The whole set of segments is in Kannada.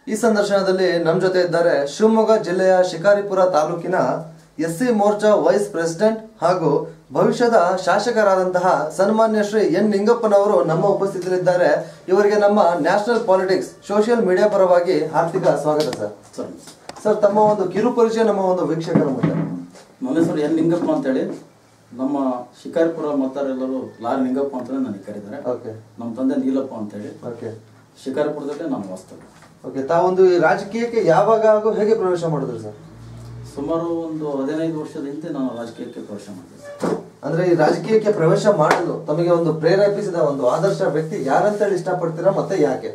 ಈ ಸಂದರ್ಶನದಲ್ಲಿ ನಮ್ಮ ಜೊತೆ ಇದ್ದಾರೆ ಶಿವಮೊಗ್ಗ ಜಿಲ್ಲೆಯ ಶಿಕಾರಿಪುರ ತಾಲೂಕಿನ S C Morcha vice president ಹಾಗೂ ಭವಿಷ್ಯದ ಶಾಸಕರಾದಂತಹ ಸನ್ಮಾನ್ಯ ಶ್ರೀ ಎನ್ ನಿಂಗಪ್ಪನವರು ನಮ್ಮ ಉಪಸ್ಥಿತಿಯಲ್ಲಿದ್ದಾರೆ ಇವರಿಗೆ ನಮ್ಮ ನ್ಯಾಷನಲ್ ಪಾಲಿಟಿಕ್ಸ್ ಸೋಷಿಯಲ್ ಮೀಡಿಯಾ ಪರವಾಗಿ ಹಾರ್ದಿಕ ಸ್ವಾಗತ ಸರ್ ಸರ್ ಸರ್ ತಮ್ಮ ಒಂದು ಕಿರು ಪರಿಚಯ ನಮ್ಮ ಒಂದು ವೀಕ್ಷಕರ ಮುಂದೆ ನನ್ನ ಹೆಸರು ಎನ್ ನಿಂಗಪ್ಪ ಅಂತೇಳಿ ನಮ್ಮ ಶಿಕಾರಿಪುರ ಮತದಾರೆಲ್ಲರೂ ಲಾರಿ ನಿಂಗಪ್ಪ ಅಂತಲೇ ನನಗೆ ಕರೀತಾರೆ ಓಕೆ ನಮ್ಮ ತಂದೆ ನೀಲಪ್ಪ ಅಂತೇಳಿ ಓಕೆ ಶಿಕಾರಿಪುರದಲ್ಲೇ ನಾನು ವಾಸ್ತವ್ಯ ಓಕೆ ತಾವೊಂದು ಈ ರಾಜಕೀಯಕ್ಕೆ ಯಾವಾಗ ಹಾಗೂ ಹೇಗೆ ಪ್ರವೇಶ ಮಾಡಿದ್ರಿ ಸರ್ ಸುಮಾರು ಒಂದು ಹದಿನೈದು ವರ್ಷದ ಹಿಂದೆ ನಾನು ರಾಜಕೀಯಕ್ಕೆ ಪ್ರವೇಶ ಮಾಡಿದೆ ಅಂದ್ರೆ ಈ ರಾಜಕೀಯಕ್ಕೆ ಪ್ರವೇಶ ಮಾಡಲು ತಮಗೆ ಒಂದು ಪ್ರೇರೇಪಿಸಿದ ಒಂದು ಆದರ್ಶ ವ್ಯಕ್ತಿ ಯಾರಂತೇಳಿ ಇಷ್ಟಪಡ್ತೀರಾ ಮತ್ತೆ ಯಾಕೆ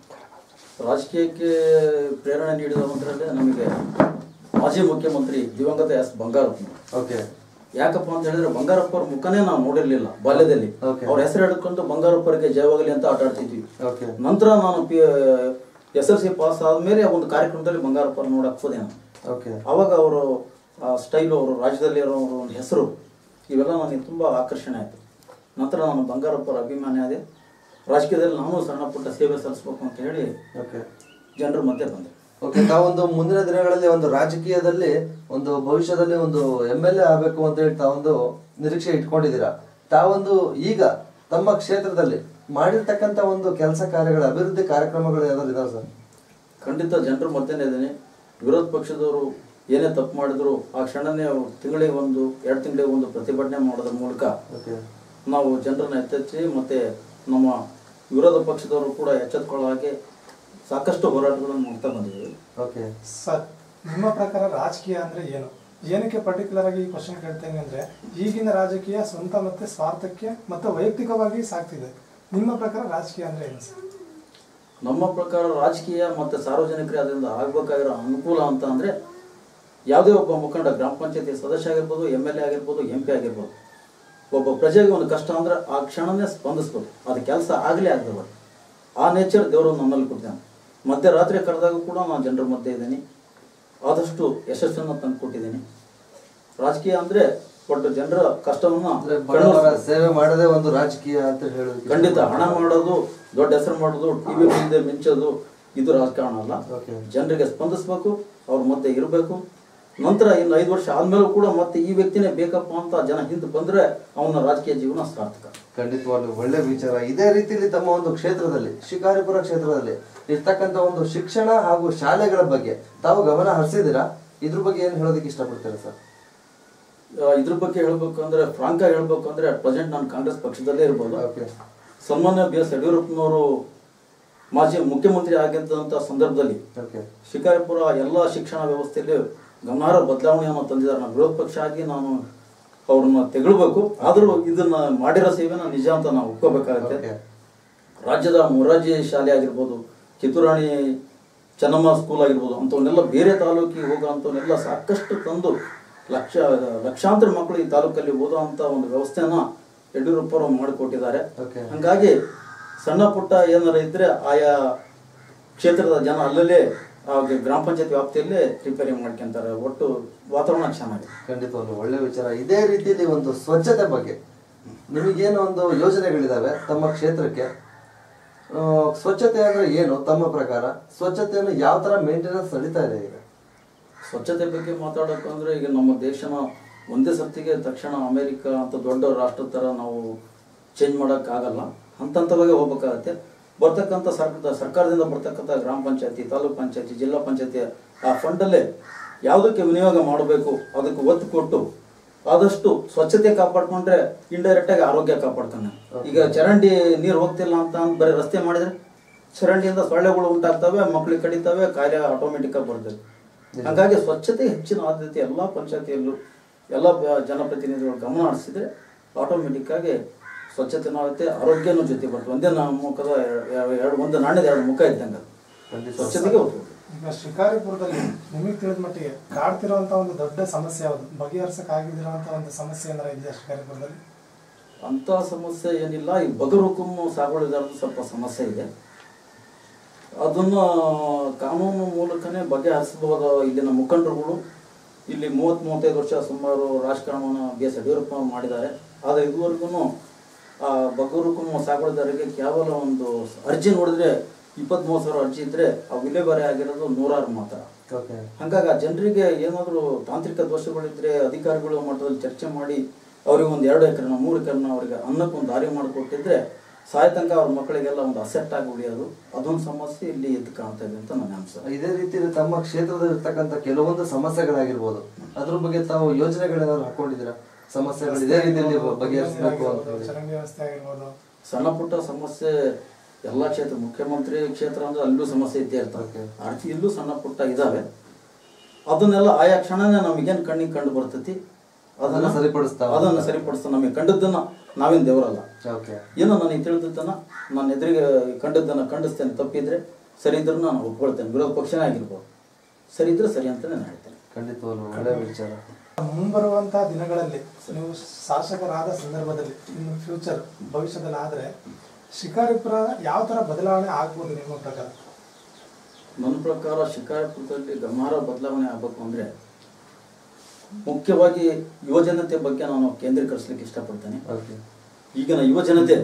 ರಾಜಕೀಯಕ್ಕೆ ಪ್ರೇರಣೆ ನೀಡಿದವಂತರಲ್ಲಿ ನಮಗೆ ಮಾಜಿ ಮುಖ್ಯಮಂತ್ರಿ ದಿವಂಗತ ಎಸ್ ಬಂಗಾರಪ್ಪನವರು ಓಕೆ ಯಾಕಪ್ಪ ಅಂತ ಹೇಳಿದ್ರೆ ಬಂಗಾರಪ್ಪ ಅವ್ರ ಮುಖನೇ ನಾವು ನೋಡಿರ್ಲಿಲ್ಲ ಬಾಲ್ಯದಲ್ಲಿ Okay. ಅವ್ರ ಹೆಸರು ಹಿಡ್ಕೊಂಡು ಬಂಗಾರಪ್ಪರಿಗೆ ಜಯವಾಗಲಿ ಅಂತ ಆಟ ಆಡ್ತಿದ್ವಿ ಓಕೆ ನಂತರ ನಾನು P S L C pass ಆದ್ಮೇಲೆ ಒಂದು ಕಾರ್ಯಕ್ರಮದಲ್ಲಿ ಬಂಗಾರಪ್ಪ ನೋಡಕ್ ಹೋದೆ ನಾನು ಓಕೆ ಅವಾಗ ಅವರು ಸ್ಟೈಲು ಅವರು ರಾಜ್ಯದಲ್ಲಿ ಇರೋ ಅವ್ರ ಒಂದು ಹೆಸರು ಇವೆಲ್ಲ ನನಗೆ ತುಂಬಾ ಆಕರ್ಷಣೆ ಆಯಿತು ನಂತರ ನಾನು ಬಂಗಾರಪ್ಪರ ಅಭಿಮಾನಿ ಆದೆ ರಾಜಕೀಯದಲ್ಲಿ ನಾನು ಸಣ್ಣ ಪುಟ್ಟ ಸೇವೆ ಸಲ್ಲಿಸ್ಬೇಕು ಅಂತ ಹೇಳಿ ಓಕೆ ಜನರ ಮಧ್ಯೆ ಬಂದೆ ಓಕೆ ತಾವೊಂದು ಮುಂದಿನ ದಿನಗಳಲ್ಲಿ ಒಂದು ರಾಜಕೀಯದಲ್ಲಿ ಒಂದು ಭವಿಷ್ಯದಲ್ಲಿ ಒಂದು ಎಂ ಎಲ್ ಎ ಆಗಬೇಕು ಅಂತ ಹೇಳಿ ತಾವೊಂದು ನಿರೀಕ್ಷೆ ಇಟ್ಕೊಂಡಿದ್ದೀರಾ ತಾವೊಂದು ಈಗ ತಮ್ಮ ಕ್ಷೇತ್ರದಲ್ಲಿ ಮಾಡಿರ್ತಕ್ಕಂಥ ಒಂದು ಕೆಲಸ ಕಾರ್ಯಗಳ ಅಭಿವೃದ್ಧಿ ಕಾರ್ಯಕ್ರಮಗಳು ಯಾವ್ದಾದ್ರು ಇದಾವೆ ಸರ್ ಖಂಡಿತ ಜನರ ಮಧ್ಯೆನೇ ಇದ್ದೀನಿ ವಿರೋಧ ಪಕ್ಷದವರು ಏನೇ ತಪ್ಪು ಮಾಡಿದ್ರು ಆ ಕ್ಷಣನೇ ಅವ್ರು ತಿಂಗಳಿಗೆ ಒಂದು ಎರಡು ತಿಂಗಳಿಗೆ ಒಂದು ಪ್ರತಿಭಟನೆ ಮಾಡೋದ್ರ ಮೂಲಕ ಓಕೆ ನಾವು ಜನರನ್ನ ಎತ್ತೆಚ್ಚಿ ಮತ್ತೆ ನಮ್ಮ ವಿರೋಧ ಪಕ್ಷದವರು ಕೂಡ ಎಚ್ಚೆತ್ಕೊಳ್ಳೋ ಹಾಗೆ ಸಾಕಷ್ಟು ಹೋರಾಟಗಳನ್ನು ಮಾಡ್ತಾ ಬಂದಿದ್ದೀವಿ ಓಕೆ ಸರ್ ನಿಮ್ಮ ಪ್ರಕಾರ ರಾಜಕೀಯ ಅಂದ್ರೆ ಏನು ಏನಕ್ಕೆ ಪರ್ಟಿಕ್ಯುಲರ್ ಆಗಿ ಈ ಕ್ವಶನ್ ಕೇಳ್ತೇನೆ ಅಂದ್ರೆ ಈಗಿನ ರಾಜಕೀಯ ಸ್ವಂತ ಮತ್ತೆ ಸ್ವಾರ್ಥಕ್ಕೆ ಮತ್ತೆ ವೈಯಕ್ತಿಕವಾಗಿ ಸಾಕ್ತಿದೆ ನಿಮ್ಮ ಪ್ರಕಾರ ರಾಜಕೀಯ ಅಂದ್ರೆ ಏನು ಸರ್ ನಮ್ಮ ಪ್ರಕಾರ ರಾಜಕೀಯ ಮತ್ತು ಸಾರ್ವಜನಿಕರಿಗೆ ಅದರಿಂದ ಆಗ್ಬೇಕಾಗಿರೋ ಅನುಕೂಲ ಅಂತ ಅಂದ್ರೆ ಯಾವುದೇ ಒಬ್ಬ ಮುಖಂಡ ಗ್ರಾಮ ಪಂಚಾಯತಿ ಸದಸ್ಯ ಆಗಿರ್ಬೋದು ಎಮ್ ಎಲ್ ಎ ಆಗಿರ್ಬೋದು ಎಂ ಪಿ ಆಗಿರ್ಬೋದು ಒಬ್ಬ ಪ್ರಜೆಗೆ ಒಂದು ಕಷ್ಟ ಅಂದ್ರೆ ಆ ಕ್ಷಣನೇ ಸ್ಪಂದಿಸ್ಬೇಕು ಅದು ಕೆಲಸ ಆಗಲೇ ಆಗಬೇಕು ಆ ನೇಚರ್ ದೇವರು ನನ್ನಲ್ಲಿ ಕೊಡ್ತಾನೆ ಮಧ್ಯರಾತ್ರಿ ಕರೆದಾಗ ಕೂಡ ನಾನು ಜನರ ಮಧ್ಯೆ ಇದ್ದೀನಿ ಆದಷ್ಟು ಯಶಸ್ಸನ್ನು ತಂದು ಕೊಟ್ಟಿದ್ದೀನಿ ರಾಜಕೀಯ ಅಂದ್ರೆ ಒಟ್ಟು ಜನರ ಕಷ್ಟವನ್ನ ಅಂದ್ರೆ ಬಡವರ ಸೇವೆ ಮಾಡದೇ ಒಂದು ರಾಜಕೀಯ ಅಂತ ಹೇಳೋದು ಖಂಡಿತ ಹಣ ಮಾಡೋದು ದೊಡ್ಡ ಹೆಸರು ಮಾಡೋದು ಟಿವಿ ಮುಂದೆ ಮಿಂಚೋದು ಇದು ರಾಜಕಾರಣ ಅಲ್ಲ ಓಕೆ ಜನರಿಗೆ ಸ್ಪಂದಿಸ್ಬೇಕು ಅವ್ರ ಮಧ್ಯೆ ಇರಬೇಕು ನಂತರ ಇನ್ನು ಐದು ವರ್ಷ ಆದ್ಮೇಲೂ ಕೂಡ ಮತ್ತೆ ಈ ವ್ಯಕ್ತಿನೇ ಬೇಕಪ್ಪ ಅಂತ ಜನ ಹಿಂದೆ ಬಂದ್ರೆ ಅವನ ರಾಜಕೀಯ ಜೀವನ ಸಾರ್ಥಕ ಖಂಡಿತವಾಗ್ಲೂ ಒಳ್ಳೆ ವಿಚಾರ ಇದೇ ರೀತಿಯಲ್ಲಿ ತಮ್ಮ ಒಂದು ಕ್ಷೇತ್ರದಲ್ಲಿ ಶಿಕಾರಿಪುರ ಕ್ಷೇತ್ರದಲ್ಲಿ ಇರ್ತಕ್ಕಂಥ ಒಂದು ಶಿಕ್ಷಣ ಹಾಗೂ ಶಾಲೆಗಳ ಬಗ್ಗೆ ತಾವು ಗಮನ ಹರಿಸಿದ್ದೀರಾ ಇದ್ರ ಬಗ್ಗೆ ಏನು ಹೇಳೋದಕ್ಕೆ ಇಷ್ಟಪಡ್ತೀರಾ ಸರ್ ಆ, ಇದ್ರ ಬಗ್ಗೆ ಹೇಳ್ಬೇಕು ಅಂದ್ರೆ ಫ್ರಾಂಕ್ ಆಗಿ ಹೇಳ್ಬೇಕು ಅಂದ್ರೆ ಪ್ರೆಸೆಂಟ್ ನಾನು ಕಾಂಗ್ರೆಸ್ ಪಕ್ಷದಲ್ಲೇ ಇರ್ಬೋದು ಓಕೆ ಸನ್ಮಾನ್ಯ ಬಿ ಎಸ್ ಯಡಿಯೂರಪ್ಪನವರು ಮಾಜಿ ಮುಖ್ಯಮಂತ್ರಿ ಆಗಿದ್ದಂಥ ಸಂದರ್ಭದಲ್ಲಿ ಓಕೆ ಶಿಕಾರಿಪುರ ಎಲ್ಲ ಶಿಕ್ಷಣ ವ್ಯವಸ್ಥೆಯಲ್ಲಿ ಗಮನಾರ್ಹ ಬದಲಾವಣೆಯನ್ನು ತಂದಿದ್ದಾರೆ ನಾನು ವಿರೋಧ ಪಕ್ಷ ಆಗಿ ನಾನು ಅವ್ರನ್ನ ತೆಗಳ್ಬೇಕು ಆದರೂ ಇದನ್ನ ಮಾಡಿರೋ ಸೇವೆನ ನಿಜ ಅಂತ ನಾವು ಒಪ್ಕೋಬೇಕಾಗತ್ತೆ ಓಕೆ ರಾಜ್ಯದ ಮೊರಾರ್ಜಿ ಶಾಲೆ ಆಗಿರ್ಬೋದು ಕಿತ್ತೂರಾಣಿ ಚೆನ್ನಮ್ಮ ಸ್ಕೂಲ್ ಆಗಿರ್ಬೋದು ಅಂಥವನ್ನೆಲ್ಲ ಬೇರೆ ತಾಲೂಕಿಗೆ ಹೋಗೋಂಥವನ್ನೆಲ್ಲ ಸಾಕಷ್ಟು ತಂದು ಲಕ್ಷ ಲಕ್ಷಾಂತರ ಮಕ್ಕಳು ಈ ತಾಲೂಕಲ್ಲಿ ಓದುವಂಥ ಒಂದು ವ್ಯವಸ್ಥೆನ ಯಡಿಯೂರಪ್ಪರು ಮಾಡಿಕೊಟ್ಟಿದ್ದಾರೆ ಓಕೆ ಹಂಗಾಗಿ ಸಣ್ಣ ಪುಟ್ಟ ಏನಾರ ಇದ್ರೆ ಆಯಾ ಕ್ಷೇತ್ರದ ಜನ ಅಲ್ಲಲ್ಲೇ ಆ ಗ್ರಾಮ ಪಂಚಾಯತ್ ವ್ಯಾಪ್ತಿಯಲ್ಲೇ ರಿಪೇರಿ ಮಾಡ್ಕೊಂತಾರೆ ಒಟ್ಟು ವಾತಾವರಣ ಚೆನ್ನಾಗಿದೆ ಖಂಡಿತವಾಗ್ಲೂ ಒಳ್ಳೆ ವಿಚಾರ ಇದೇ ರೀತಿಯಲ್ಲಿ ಒಂದು ಸ್ವಚ್ಛತೆ ಬಗ್ಗೆ ನಿಮಗೇನು ಒಂದು ಯೋಜನೆಗಳಿದಾವೆ ತಮ್ಮ ಕ್ಷೇತ್ರಕ್ಕೆ ಆ, ಸ್ವಚ್ಛತೆ ಅಂದ್ರೆ ಏನು ತಮ್ಮ ಪ್ರಕಾರ ಸ್ವಚ್ಛತೆಯನ್ನು ಯಾವ ತರ ಮೇಂಟೆನೆನ್ಸ್ ನಡೀತಾ ಇದೆ ಈಗ ಸ್ವಚ್ಛತೆ ಬಗ್ಗೆ ಮಾತಾಡೋಕೆ ಅಂದ್ರೆ ಈಗ ನಮ್ಮ ದೇಶನ ಒಂದೇ ಸರ್ತಿಗೆ ತಕ್ಷಣ ಅಮೆರಿಕ ಅಂತ ದೊಡ್ಡ ರಾಷ್ಟ್ರದ ಥರ ನಾವು ಚೇಂಜ್ ಮಾಡೋಕ್ಕಾಗಲ್ಲ ಹಂತ ಹಂತವಾಗಿ ಹೋಗ್ಬೇಕಾಗತ್ತೆ ಬರ್ತಕ್ಕಂಥ ಸರ್ಕಾರ ಸರ್ಕಾರದಿಂದ ಬರ್ತಕ್ಕಂಥ ಗ್ರಾಮ ಪಂಚಾಯತಿ ತಾಲೂಕ್ ಪಂಚಾಯತಿ ಜಿಲ್ಲಾ ಪಂಚಾಯತಿ ಆ ಫಂಡಲ್ಲೇ ಯಾವುದಕ್ಕೆ ವಿನಿಯೋಗ ಮಾಡಬೇಕು ಅದಕ್ಕೆ ಒತ್ತು ಕೊಟ್ಟು ಆದಷ್ಟು ಸ್ವಚ್ಛತೆ ಕಾಪಾಡ್ಕೊಂಡ್ರೆ ಇಂಡೈರೆಕ್ಟ್ ಆಗಿ ಆರೋಗ್ಯ ಕಾಪಾಡ್ತಾನೆ ಈಗ ಚರಂಡಿ ನೀರು ಹೋಗ್ತಿಲ್ಲ ಅಂತ ಅಂದ್ ಬರೀ ರಸ್ತೆ ಮಾಡಿದ್ರೆ ಚರಂಡಿಯಿಂದ ಸೊಳ್ಳೆಗಳು ಉಂಟಾಗ್ತವೆ ಮಕ್ಕಳಿಗೆ ಕಡಿತವೆ ಕಾಯಿಲೆ ಆಟೋಮೆಟಿಕ್ ಆಗಿ ಬರ್ತದೆ ಹಾಗಾಗಿ ಸ್ವಚ್ಛತೆ ಹೆಚ್ಚಿನ ಆದ್ಯತೆ ಎಲ್ಲ ಪಂಚಾಯತಿಯಲ್ಲೂ ಎಲ್ಲ ಬ- ಜನಪ್ರತಿನಿಧಿಗಳು ಗಮನ ಹರಿಸಿದ್ರೆ ಆಟೋಮೆಟಿಕ್ ಆಗಿ ಸ್ವಚ್ಛತೆನೂ ಆಗುತ್ತೆ ಆರೋಗ್ಯನೂ ಜೊತೆ ಬರ್ತದೆ ಒಂದೇ ನಾ- ಮುಖದ ಎರಡು ಎರಡು ಒಂದು ನಾಣ್ಯದ ಎರಡು ಮುಖ ಇದ್ದಂಗೆ ಅದು. ಖಂಡಿತ. ಸ್ವಚ್ಛತೆಗೆ ಒತ್ತು ಕೊಡ್ಬೇಕು. ಈಗ ಶಿಕಾರಿಪುರದಲ್ಲಿ ನಿಮಗೆ ತಿಳಿದ ಮಟ್ಟಿಗೆ ಕಾಡ್ತಿರುವಂತ ಒಂದು ದೊಡ್ಡ ಸಮಸ್ಯೆ ಯಾವುದು ಬಗೆಹರಿಸಕ್ ಆಗಿದಿರುವಂತ ಒಂದು ಸಮಸ್ಯೆ ಏನಾರ ಇದೆಯಾ ಶಿಕಾರಿಪುರದಲ್ಲಿ ಅಂತ ಸಮಸ್ಯೆ ಏನಿಲ್ಲ ಈ ಬಗರುಕುಮ್ಮು ಸಾಗುವಳಿದಾರದ್ದು ಸ್ವಲ್ಪ ಸಮಸ್ಯೆ ಇದೆ ಅದನ್ನ ಕಾನೂನು ಮೂಲಕನೇ ಬಗೆಹರಿಸಬಹುದು ಇಲ್ಲಿನ ಮುಖಂಡರುಗಳು ಇಲ್ಲಿ ಮೂವತ್ತ್ ಮೂವತ್ತೈದು ವರ್ಷ ಸುಮಾರು ರಾಜಕಾರಣವನ್ನು ಬಿ ಎಸ್ ಯಡಿಯೂರಪ್ಪ ಅವರು ಮಾಡಿದ್ದಾರೆ ಆದರೆ ಇದುವರೆಗೂ ಆ ಬಗರುಕುಮ್ಮು ಸಾಗುವಳಿದಾರರಿಗೆ ಕೇವಲ ಒಂದು ಅರ್ಜಿ ನೋಡಿದ್ರೆ ಇಪ್ಪತ್ತ್ ಮೂವತ್ತು ಸಾವಿರ ಅರ್ಜಿ ಇದ್ರೆ ಆ ವಿಲೇವಾರಿ ಆಗಿರೋದು ನೂರಾರು ಮಾತ್ರ ಓಕೆ ಹಂಗಾಗಿ ಆ ಜನರಿಗೆ ಏನಾದರೂ ತಾಂತ್ರಿಕ ದೋಷಗಳಿದ್ರೆ ಅಧಿಕಾರಿಗಳ ಮಟ್ಟದಲ್ಲಿ ಚರ್ಚೆ ಮಾಡಿ ಅವ್ರಿಗೆ ಒಂದು ಎರಡು ಎಕರೆನ ಮೂರು ಎಕರೆನ ಅವರಿಗೆ ಅನ್ನಕ್ಕೆ ಒಂದು ದಾರಿ ಮಾಡಿಕೊಟ್ಟಿದ್ರೆ ಸಾಯ ತನಕ ಅವ್ರ ಮಕ್ಕಳಿಗೆಲ್ಲ ಒಂದು ಅಸೆಟ್ ಆಗಿ ಉಳಿಯೋದು ಅದೊಂದು ಸಮಸ್ಯೆ ಇಲ್ಲಿ ಎದ್ದು ಕಾಣ್ತಾ ಇದೆ ಅಂತ ನನ್ನ ಅನ್ಸ ಇದೇ ರೀತಿಯಲ್ಲಿ ತಮ್ಮ ಕ್ಷೇತ್ರದಲ್ಲಿ ಇರ್ತಕ್ಕಂಥ ಕೆಲವೊಂದು ಸಮಸ್ಯೆಗಳಾಗಿರ್ಬೋದು ಅದ್ರ ಬಗ್ಗೆ ತಾವು ಯೋಜನೆಗಳೇನಾದ್ರು ಹಾಕೊಂಡಿದ್ದೀರಾ ಸಮಸ್ಯೆಗಳು ಇದೇ ರೀತಿಯಲ್ಲಿ ಬಗೆಹರಿಸಬೇಕು ಅಂತ ಹೇಳಿ ಚರಂಡಿ ವ್ಯವಸ್ಥೆ ಆಗಿರ್ಬೋದು ಸಣ್ಣ ಪುಟ್ಟ ಸಮಸ್ಯೆ ಎಲ್ಲ ಕ್ಷೇತ್ರ ಮುಖ್ಯಮಂತ್ರಿ ಕ್ಷೇತ್ರ ಅಂದ್ರೆ ಅಲ್ಲೂ ಸಮಸ್ಯೆ ಇದ್ದೇ Okay. ಇರ್ತವೆ ಆರ್ತಿ ಇಲ್ಲೂ ಸಣ್ಣ ಪುಟ್ಟ ಇದಾವೆ ಅದನ್ನೆಲ್ಲ ಆಯಾ ಕ್ಷಣನೇ ನಮಗೇನು ಕಣ್ಣಿಗೆ ಕಂಡು ಬರ್ತೈತಿ ಅದನ್ನ ಸರಿಪಡಿಸ್ತಾ ಅದನ್ನ ಸರಿಪಡಿಸ್ತಾ ನಮಗೆ ಕಂಡದ್ದನ್ನ ನಾವೇನ್ ದೇವರಲ್ಲ ಓಕೆ ಏನೋ ನನಗೆ ತಿಳಿದದ್ದನ್ನ ನನ್ನ ಎದುರಿಗೆ ಕಂಡದ್ದನ್ನ ಖಂಡಿಸ್ತೇನೆ ತಪ್ಪಿದ್ರೆ ಸರಿ ಇದ್ರೂ ನಾನು ಒಪ್ಕೊಳ್ತೇನೆ ವಿರೋಧ ಪಕ್ಷನೇ ಆಗಿರ್ಬೋದು ಸರಿ ಇದ್ರೆ ಸರಿ ಅಂತ ನಾನು ಹೇಳ್ತೇನೆ ಖಂಡಿತವಾಗ್ಲೂ ಒಳ್ಳೆ ವಿಚಾರ ಮುಂಬರುವಂತಹ ದಿನಗಳಲ್ಲಿ ನೀವು ಶಾಸಕರಾದ ಸಂದರ್ಭದಲ್ಲಿ ಇನ್ನು ಫ್ಯೂಚರ್ ಭವಿಷ್ಯದಲ್ಲಿ ಆದ್ರೆ ಶಿಕಾರಿಪುರ ಯಾವ ತರ ಬದಲಾವಣೆ ಆಗ್ಬೋದು ನಿಮ್ಮ ಪ್ರಕಾರ ನನ್ನ ಪ್ರಕಾರ ಶಿಕಾರಿಪುರದಲ್ಲಿ ಗಮನಾರ್ಹ ಬದಲಾವಣೆ ಆಗಬೇಕು ಅಂದರೆ ಮುಖ್ಯವಾಗಿ ಯುವಜನತೆ ಬಗ್ಗೆ ನಾನು ಕೇಂದ್ರೀಕರಿಸಲಿಕ್ಕೆ ಇಷ್ಟಪಡ್ತೇನೆ ಓಕೆ ಈಗಿನ ಯುವಜನತೆ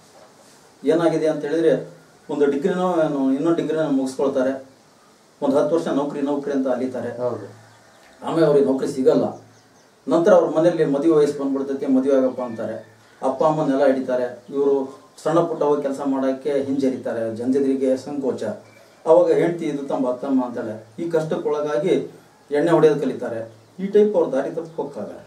ಏನಾಗಿದೆ ಅಂತ ಹೇಳಿದ್ರೆ ಒಂದು ಡಿಗ್ರಿನೋ ಏನು ಇನ್ನೊಂದು ಡಿಗ್ರಿನ ಮುಗಿಸ್ಕೊಳ್ತಾರೆ ಒಂದು ಹತ್ತು ವರ್ಷ ನೌಕರಿ ನೌಕರಿ ಅಂತ ಅಲಿತಾರೆ ಹೌದು ಆಮೇಲೆ ಅವ್ರಿಗೆ ನೌಕರಿ ಸಿಗಲ್ಲ ನಂತರ ಅವ್ರ ಮನೆಯಲ್ಲಿ ಮದುವೆ ವಯಸ್ಸು ಬಂದ್ಬಿಡ್ತೈತಿ ಮದುವೆ ಆಗಪ್ಪ ಅಂತಾರೆ ಅಪ್ಪ ಅಮ್ಮ ನೆಲ ಹಿಡಿತಾರೆ ಇವರು ಸಣ್ಣ ಪುಟ್ಟ ಹೋಗಿ ಕೆಲಸ ಮಾಡೋಕ್ಕೆ ಹಿಂಜರಿತಾರೆ ಜನತೆಗೆ ಸಂಕೋಚ ಅವಾಗ ಹೆಂಡ್ತಿ ಇದು ತಮ್ಮ ಅತ್ತಮ್ಮ ಅಂತಾಳೆ ಈ ಕಷ್ಟಕ್ಕೊಳಗಾಗಿ ಎಣ್ಣೆ ಹೊಡೆಯೋದು ಕಲಿತಾರೆ ಈ ಟೈಪ್ ಅವ್ರ ದಾರಿ ತಪ್ಪಿ ಹೋಗ್ತಾರೆ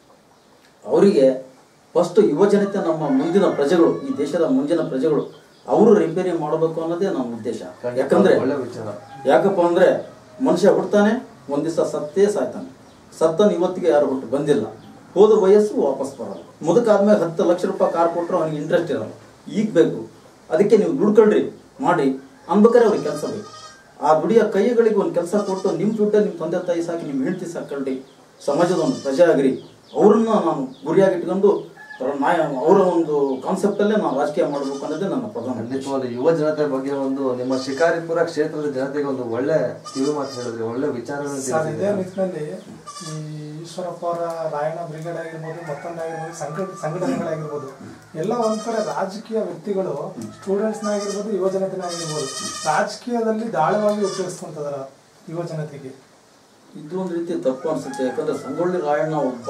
ಅವರಿಗೆ ಫಸ್ಟ್ ಯುವಜನತೆ ನಮ್ಮ ಮುಂದಿನ ಪ್ರಜೆಗಳು ಈ ದೇಶದ ಮುಂದಿನ ಪ್ರಜೆಗಳು ಅವರು ರಿಪೇರಿ ಮಾಡಬೇಕು ಅನ್ನೋದೇ ನಮ್ಮ ಉದ್ದೇಶ ಯಾಕಂದ್ರೆ ಒಳ್ಳೆ ವಿಚಾರ ಯಾಕಪ್ಪ ಅಂದ್ರೆ ಮನುಷ್ಯ ಹುಡ್ತಾನೆ ಒಂದ್ ದಿವಸ ಸತ್ತೇ ಸಾಯ್ತಾನೆ ಸತ್ತನ್ ಇವತ್ತಿಗೆ ಯಾರು ಹುಟ್ಟು ಬಂದಿಲ್ಲ ಹೋದ ವಯಸ್ಸು ವಾಪಸ್ ಬರಲ್ಲ ಮುದುಕಾದ್ಮೇಲೆ ಹತ್ತು ಲಕ್ಷ ರೂಪಾಯಿ ಕಾರ್ ಕೊಟ್ಟರು ಅವನಿಗೆ ಇಂಟ್ರೆಸ್ಟ್ ಇರಲ್ಲ ಈಗ ಬೇಕು ಅದಕ್ಕೆ ನೀವು ದುಡ್ಕೊಳ್ರಿ ಮಾಡಿ ಅನ್ಬೇಕಾದ್ರೆ ಅವ್ರಿಗೆ ಕೆಲಸ ಬೇಕು ಆ ದುಡಿಯ ಕೈಗಳಿಗೆ ಒಂದು ಕೆಲಸ ಕೊಟ್ಟು ನಿಮ್ಮ ದುಡ್ಡಲ್ಲಿ ನಿಮ್ಮ ತಂದೆ ತಾಯಿ ಸಾಕಿ ನಿಮ್ಮ ಹೆಂಡತಿ ಸಾಕೊಳ್ಳಿ ಸಮಾಜದ ಒಂದು ಪ್ರಜೆ ಆಗಿರಿ ಅವ್ರನ್ನ ನಾನು ಗುರಿಯಾಗಿಟ್ಕೊಂಡು ನಾಯ ಅವರ ಒಂದು ಕಾನ್ಸೆಪ್ಟಲ್ಲೇ ನಾನು ರಾಜಕೀಯ ಮಾಡಬೇಕು ಅನ್ನೋದೇ ನನ್ನ ಪ್ರಧಾನ ಉದ್ದೇಶ. ಖಂಡಿತವಾಗ್ಲೂ ಯುವ ಜನತೆ ಬಗ್ಗೆ ಒಂದು ನಿಮ್ಮ ಶಿಕಾರಿಪುರ ಕ್ಷೇತ್ರದ ಜನತೆಗೆ ಒಂದು ಒಳ್ಳೆ ಕಿವಿ ಮಾತು ಹೇಳಿದ್ರಿ ಒಳ್ಳೆ ವಿಚಾರವನ್ನು ಸರ್ ಇದೇ ತಿಳಿಸಿದ್ರಿ ನಿಟ್ಟಿನಲ್ಲಿ ಈ ಈಶ್ವರಪ್ಪ ಅವರ ರಾಯಣ್ಣ ಬ್ರಿಗೇಡ್ ಆಗಿರ್ಬೋದು ಮತ್ತೊಂದಾಗಿರ್ಬೋದು ಸಂಘ ಸಂಘಟನೆಗಳಾಗಿರ್ಬೋದು ಎಲ್ಲ ಒಂದ್ ಕಡೆ ರಾಜಕೀಯ ವ್ಯಕ್ತಿಗಳು ಸ್ಟೂಡೆಂಟ್ಸ್ನ ಆಗಿರ್ಬೋದು ಯುವ ಜನತೆನ ಆಗಿರ್ಬೋದು ರಾಜಕೀಯದಲ್ಲಿ ದಾಳವಾಗಿ ಉಪಯೋಗಿಸ್ಕೊಂತದಾರ ಯುವ ಜನತೆಗೆ ಇದು ಒಂದು ರೀತಿ ತಪ್ಪು ಅನ್ಸುತ್ತೆ ಯಾಕಂದ್ರೆ ಸಂಗೊಳ್ಳಿ ರಾಯಣ್ಣ ಒಬ್ಬ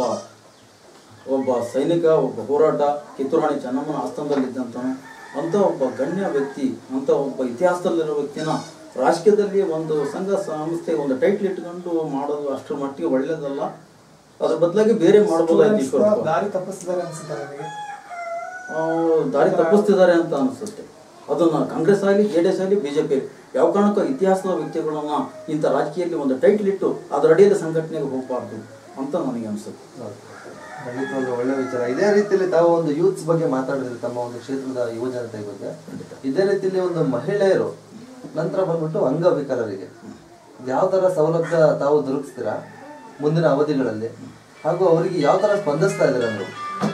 ಒಬ್ಬ ಸೈನಿಕ ಒಬ್ಬ ಹೋರಾಟ ಕಿತ್ತೂರಾಣಿ ಚೆನ್ನಮ್ಮನ ಆಸ್ಥಾನದಲ್ಲಿದ್ದಂತನು ಅಂತ ಒಬ್ಬ ಗಣ್ಯ ವ್ಯಕ್ತಿ ಅಂತ ಒಬ್ಬ ಇತಿಹಾಸದಲ್ಲಿರೋ ವ್ಯಕ್ತಿನ ರಾಜಕೀಯದಲ್ಲಿ ಒಂದು ಸಂಘ ಸಂಸ್ಥೆ ಒಂದು ಟೈಟ್ಲ್ ಇಟ್ಕೊಂಡು ಮಾಡೋದು ಅಷ್ಟರ ಮಟ್ಟಿಗೆ ಒಳ್ಳೇದಲ್ಲ ಅದ್ರ ಬದಲಾಗಿ ಬೇರೆ ಮಾಡಬಹುದಾಯ್ತು Students ನ ಈಶ್ವರಪ್ಪ ದಾರಿ ತಪ್ಪಿಸ್ತಿದ್ದಾರೆ ಅನ್ಸುತ್ತೆ ನನಗೆ ಆ, ದಾರಿ ತಪ್ಪಿಸ್ತಿದ್ದಾರೆ ಅಂತ ಅನಿಸುತ್ತೆ ಅದನ್ನ ಕಾಂಗ್ರೆಸ್ ಆಗಲಿ ಜೆ ಡಿ ಎಸ್ ಆಗಲಿ ಬಿಜೆಪಿ ಯಾವ ಕಾರಣಕ್ಕೂ ಇತಿಹಾಸದ ವ್ಯಕ್ತಿಗಳನ್ನ ಇಂಥ ರಾಜಕೀಯದಲ್ಲಿ ಒಂದು ಟೈಟ್ಲ್ ಇಟ್ಟು ಅದರ ಅಡಿಯಲ್ಲಿ ಸಂಘಟನೆಗೆ ಹೋಗಬಾರ್ದು ಅಂತ ನನಗೆ ಅನಿಸುತ್ತೆ ಖಂಡಿತವಾಗ್ಲೂ ಒಳ್ಳೆ ವಿಚಾರ ಇದೇ ರೀತಿಯಲ್ಲಿ ತಾವು ಒಂದು ಯೂತ್ಸ್ ಬಗ್ಗೆ ಮಾತಾಡಿದ್ರಿ ತಮ್ಮ ಒಂದು ಕ್ಷೇತ್ರದ ಯುವ ಜನತೆ ಬಗ್ಗೆ ಇದೇ ರೀತಿಯಲ್ಲಿ ಒಂದು ಮಹಿಳೆಯರು ನಂತರ ಬಂದ್ಬಿಟ್ಟು ಅಂಗವಿಕಲರಿಗೆ ಯಾವ ತರ ಸೌಲಭ್ಯ ತಾವು ದೊರಕಿಸ್ತೀರಾ ಮುಂದಿನ ಅವಧಿಗಳಲ್ಲಿ ಹಾಗೂ ಅವರಿಗೆ ಯಾವ ತರ ಸ್ಪಂದಿಸ್ತಾ ಇದ್ದೀರಾ ನೀವು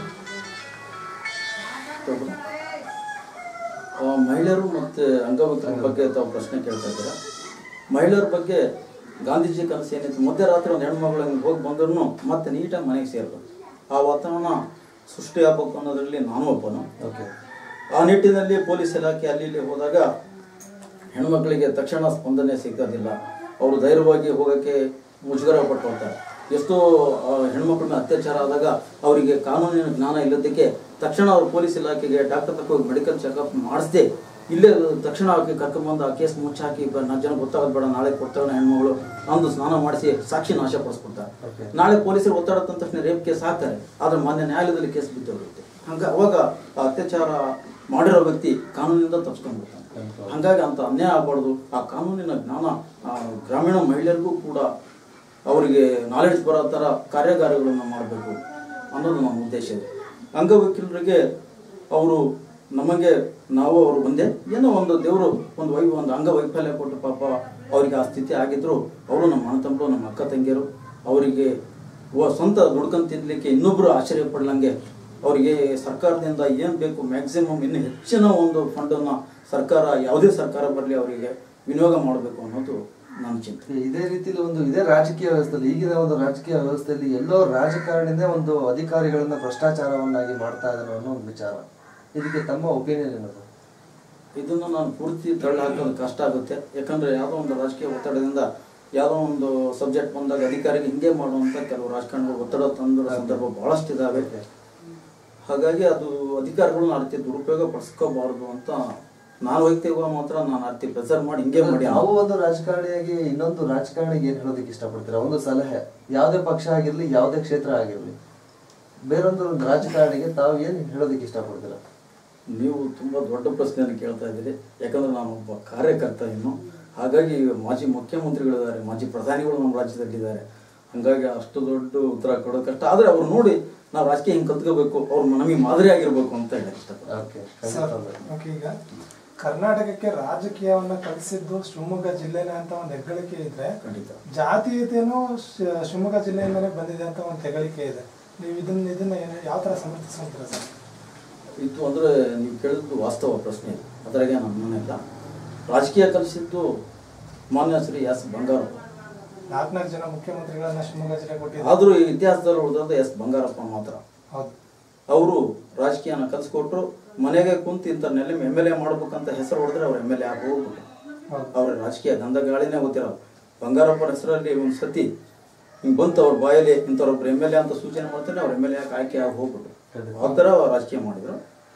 ಆ, ಮಹಿಳೆಯರು ಮತ್ತು ಅಂಗವಿಕಲರ ಬಗ್ಗೆ ತಾವು ಪ್ರಶ್ನೆ ಕೇಳ್ತಾ ಇದ್ದೀರಾ ಮಹಿಳೆಯರ ಬಗ್ಗೆ ಗಾಂಧೀಜಿ ಕನಸು ಏನಿತ್ತು ಮಧ್ಯರಾತ್ರಿ ಒಂದು ಹೆಣ್ಮಗಳು ಹಿಂಗೆ ಹೋಗಿ ಬಂದ್ರು ಮತ್ತೆ ನೀಟಾಗಿ ಮನೆಗೆ ಸೇರ್ಬೇಕು ಆ ವಾತಾವರಣ ಸೃಷ್ಟಿ ಆಗ್ಬೇಕು ಅನ್ನೋದ್ರಲ್ಲಿ ನಾನು ಒಬ್ಬನು ಓಕೆ ಆ ನಿಟ್ಟಿನಲ್ಲಿ ಪೊಲೀಸ್ ಇಲಾಖೆ ಅಲ್ಲಿ ಇಲ್ಲಿ ಹೋದಾಗ ಹೆಣ್ಮಕ್ಳಿಗೆ ತಕ್ಷಣ ಸ್ಪಂದನೆ ಸಿಗೋದಿಲ್ಲ ಅವರು ಧೈರ್ಯವಾಗಿ ಹೋಗೋಕ್ಕೆ ಮುಜುಗರ ಪಟ್ಕೊಳ್ತಾರೆ ಎಷ್ಟೋ ಆ, ಹೆಣ್ಮಕ್ಳ ಮೇಲೆ ಅತ್ಯಾಚಾರ ಆದಾಗ ಅವರಿಗೆ ಕಾನೂನಿನ ಜ್ಞಾನ ಇಲ್ಲದಕ್ಕೆ ತಕ್ಷಣ ಅವ್ರು ಪೊಲೀಸ್ ಇಲಾಖೆಗೆ ಡಾಕ್ಟರ್ ತಕ್ಕ ಹೋಗಿ ಮೆಡಿಕಲ್ ಚೆಕಪ್ ಮಾಡಿಸ್ದೆ ಇಲ್ಲೇ ತಕ್ಷಣ ಆಕೆ ಕರ್ಕೊಂಬಂದು ಆ ಕೇಸ್ ಮುಚ್ಚಾಕಿ ಬ- ನಾಲ್ಕು ಜನ ಗೊತ್ತಾಗೋದು ಬೇಡ ನಾಳೆ ಕೊಡ್ತಾಳೆ ಹೆಣ್ಮಗಳು ಅಂದು ಸ್ನಾನ ಮಾಡಿಸಿ ಸಾಕ್ಷಿ ನಾಶ ಪಡಿಸ್ಕೊಡ್ತಾರೆ Okay. ನಾಳೆ ಪೊಲೀಸರು ಒತ್ತಡ ತಂದ ತಕ್ಷಣ ರೇಪ್ ಕೇಸ್ ಹಾಕ್ತಾರೆ ಆದ್ರೆ ಮೊನ್ನೆ ನ್ಯಾಯಾಲಯದಲ್ಲಿ ಕೇಸ್ ಬಿದ್ದೋಗುತ್ತೆ ಹಂಗ ಅವಾಗ ಆ ಅತ್ಯಾಚಾರ ಮಾಡಿರೋ ವ್ಯಕ್ತಿ ಕಾನೂನಿಂದ ತಪ್ಪಿಸ್ಕೊಂಡ್ಬಿಡ್ತಾನೆ ಹಂಗಾಗಿ ಅಂತ ಅನ್ಯಾಯ ಆಗಬಾರ್ದು ಆ ಕಾನೂನಿನ ಜ್ಞಾನ ಆ ಗ್ರಾಮೀಣ ಮಹಿಳೆಯರಿಗೂ ಕೂಡ ಅವರಿಗೆ ನಾಲೆಡ್ಜ್ ಬರೋ ಥರ ಕಾರ್ಯಾಗಾರಗಳನ್ನು ಮಾಡಬೇಕು ಅನ್ನೋದು ನಮ್ಮ ಉದ್ದೇಶ ಇದೆ ಅಂಗವಿಕಲರಿಗೆ ಅವರು ನಮಗೆ ನಾವು ಅವರು ಒಂದೇ ಏನೋ ಒಂದು ದೇವರು ಒಂದು ವೈ ಒಂದು ಅಂಗವೈಫಲ್ಯ ಕೊಟ್ಟು ಪಾಪ ಅವರಿಗೆ ಆ ಸ್ಥಿತಿ ಆಗಿದ್ರು ಅವರು ನಮ್ಮ ಅಣ್ಣ ತಮ್ಮರು ನಮ್ಮ ಅಕ್ಕ ತಂಗಿಯರು ಅವರಿಗೆ ವ- ಸ್ವಂತ ದುಡ್ಕೊಂಡ್ ತಿನ್ಲಿಕ್ಕೆ ಇನ್ನೊಬ್ರು ಆಶ್ಚರ್ಯ ಪಡ್ಲಂಗೆ ಅವರಿಗೆ ಸರ್ಕಾರದಿಂದ ಏನು ಬೇಕು ಮ್ಯಾಕ್ಸಿಮಮ್ ಇನ್ನು ಹೆಚ್ಚಿನ ಒಂದು ಫಂಡನ್ನು ಸರ್ಕಾರ ಯಾವುದೇ ಸರ್ಕಾರ ಬರಲಿ ಅವರಿಗೆ ವಿನಿಯೋಗ ಮಾಡಬೇಕು ಅನ್ನೋದು ನನ್ನ ಚಿಂತೆ ಇದೇ ರೀತಿಯಲ್ಲಿ ಒಂದು ಇದೇ ರಾಜಕೀಯ ವ್ಯವಸ್ಥೆಯಲ್ಲಿ ಈಗಿನ ಒಂದು ರಾಜಕೀಯ ವ್ಯವಸ್ಥೆಯಲ್ಲಿ ಎಲ್ಲೋ ರಾಜಕಾರಣಿನೇ ಒಂದು ಅಧಿಕಾರಿಗಳನ್ನ ಭ್ರಷ್ಟಾಚಾರವನ್ನಾಗಿ ಮಾಡ್ತಾ ಇದ್ದಾರೆ ಅನ್ನೋ ಒಂದು ವಿಚಾರ ಇದಕ್ಕೆ ತಮ್ಮ ಒಪಿನಿಯನ್ ಏನದು ಇದನ್ನು ನಾನು ಪೂರ್ತಿ ತಳ್ಳಿ ಹಾಕೋದು ಕಷ್ಟ ಆಗುತ್ತೆ ಯಾಕಂದ್ರೆ ಯಾವುದೋ ಒಂದು ರಾಜಕೀಯ ಒತ್ತಡದಿಂದ ಯಾವುದೋ ಒಂದು ಸಬ್ಜೆಕ್ಟ್ ಬಂದಾಗ ಅಧಿಕಾರಿಗೆ ಹಿಂಗೆ ಮಾಡುವಂತ ಕೆಲವು ರಾಜಕಾರಣಿಗಳು ಒತ್ತಡ ತಂದಿರೋ ಸಂದರ್ಭ ಬಹಳಷ್ಟು ಇದಾವೆ ಹಾಗಾಗಿ ಅದು ಅಧಿಕಾರಿಗಳನ್ನ ಆ ರೀತಿ ದುರುಪಯೋಗ ಪಡಿಸ್ಕೋಬಾರ್ದು ಅಂತ ನಾನು ವೈಯಕ್ತಿಕವಾಗಿ ಮಾತ್ರ ನಾನು ಆ ರೀತಿ ಪ್ರೆಸರ್ ಮಾಡಿ ಹಿಂಗೆ ಮಾಡಿ ನಾವು ಒಂದು ರಾಜಕಾರಣಿಯಾಗಿ ಇನ್ನೊಂದು ರಾಜಕಾರಣಿಗೆ ಏನ್ ಹೇಳೋದಕ್ಕೆ ಇಷ್ಟಪಡ್ತೀರಾ ಒಂದು ಸಲಹೆ ಯಾವುದೇ ಪಕ್ಷ ಆಗಿರ್ಲಿ ಯಾವುದೇ ಕ್ಷೇತ್ರ ಆಗಿರ್ಲಿ ಬೇರೊಂದು ಒಂದು ರಾಜಕಾರಣಿಗೆ ತಾವು ಏನ್ ಹೇಳೋದಕ್ಕೆ ಇಷ್ಟಪಡ್ತೀರಾ ನೀವು ತುಂಬ ದೊಡ್ಡ ಪ್ರಶ್ನೆಯನ್ನು ಕೇಳ್ತಾ ಇದ್ದೀರಿ ಯಾಕಂದ್ರೆ ನಾನು ಒಬ್ಬ ಕಾರ್ಯಕರ್ತ ಇನ್ನು ಹಾಗಾಗಿ ಮಾಜಿ ಮುಖ್ಯಮಂತ್ರಿಗಳಿದ್ದಾರೆ ಮಾಜಿ ಪ್ರಧಾನಿಗಳು ನಮ್ಮ ರಾಜ್ಯದಲ್ಲಿದ್ದಾರೆ ಹಂಗಾಗಿ ಅಷ್ಟು ದೊಡ್ಡ ಉತ್ತರ ಕೊಡೋದು ಕಷ್ಟ ಆದರೆ ಅವ್ರು ನೋಡಿ ನಾವು ರಾಜಕೀಯ ಹಿಂಗೆ ಕಲ್ತ್ಕೋಬೇಕು ಅವ್ರು ನಮಗೆ ಮಾದರಿ ಆಗಿರ್ಬೇಕು ಅಂತ ಹೇಳಿ ಇಷ್ಟಪಡ್ತೀನಿ ಓಕೆ ಸರ್ ಓಕೆ ಈಗ ಕರ್ನಾಟಕಕ್ಕೆ ರಾಜಕೀಯವನ್ನ ಕಲಿಸಿದ್ದು ಶಿವಮೊಗ್ಗ ಜಿಲ್ಲೆನೇ ಅಂತ ಒಂದು ಹೆಗ್ಗಳಿಕೆ ಇದ್ರೆ ಖಂಡಿತ ಜಾತೀಯತೆನೂ ಶಿ- ಶಿವಮೊಗ್ಗ ಜಿಲ್ಲೆಯಿಂದಲೇ ಬಂದಿದೆ ಅಂತ ಒಂದು ಹೆಗ್ಗಳಿಕೆ ಇದೆ ನೀವು ಇದನ್ನ ಇದನ್ನ ಏನು- ಯಾವ ತರ ಸಮರ್ಥಿಸ್ಕೊಂತೀರಾ ಸರ್ ಇದು ಅಂದರೆ ನೀವು ಕೇಳಿದ್ದು ವಾಸ್ತವ ಪ್ರಶ್ನೆ ಇದು ಅದ್ರಾಗೆ ನಮ್ಮನೆಲ್ಲ ರಾಜಕೀಯ ಕಲಿಸಿದ್ದು ಮಾನ್ಯ ಶ್ರೀ ಎಸ್ ಬಂಗಾರಪ್ಪ ನಾಲ್ಕನಾಲ್ಕು ಜನ ಮುಖ್ಯಮಂತ್ರಿಗಳನ್ನ ಶಿವಮೊಗ್ಗ ಜಿಲ್ಲೆ ಕೊಟ್ಟಿದ್ದಾರೆ ಆದರೂ ಈ ಇತಿಹಾಸದಲ್ಲಿ ಉಳಿದದ್ದು ಎಸ್ ಬಂಗಾರಪ್ಪ ಮಾತ್ರ ಹೌದು ಅವರು ರಾಜಕೀಯನ ಕಲಿಸ್ಕೊಟ್ರು ಮನೆಗೆ ಕುಂತು ಇಂಥ ನೆಲೆ ಎಮ್ ಎಲ್ ಎ ಮಾಡ್ಬೇಕಂತ ಹೆಸರು ಹೊಡೆದ್ರೆ ಅವ್ರು ಎಮ್ ಎಲ್ ಎ ಆಗಿ ಹೋಗ್ಬಿಟ್ರು ಹೌದು ಅವ್ರ ರಾಜಕೀಯ ಗಂಧ ಗಾಳಿನೇ ಗೊತ್ತಿರಲ್ಲ ಬಂಗಾರಪ್ಪರ ಹೆಸರಲ್ಲಿ ಒಂದು ಸತಿ ಹಿಂಗೆ ಬಂತು ಅವ್ರ ಬಾಯಲ್ಲಿ ಇಂಥವ್ರೊಬ್ರು ಎಮ್ ಎಲ್ ಎ ಅಂತ ಸೂಚನೆ ಮಾಡ್ತಾರೆ ಅವ್ರ ಎಮ್ ಎಲ್ ಎ ಆಯ್ಕೆ ಆಗಿ ಹೋಗ್ಬಿಟ್ರು ಆ ಥರ ರಾಜಕೀಯ ಮಾಡಿದ್ರು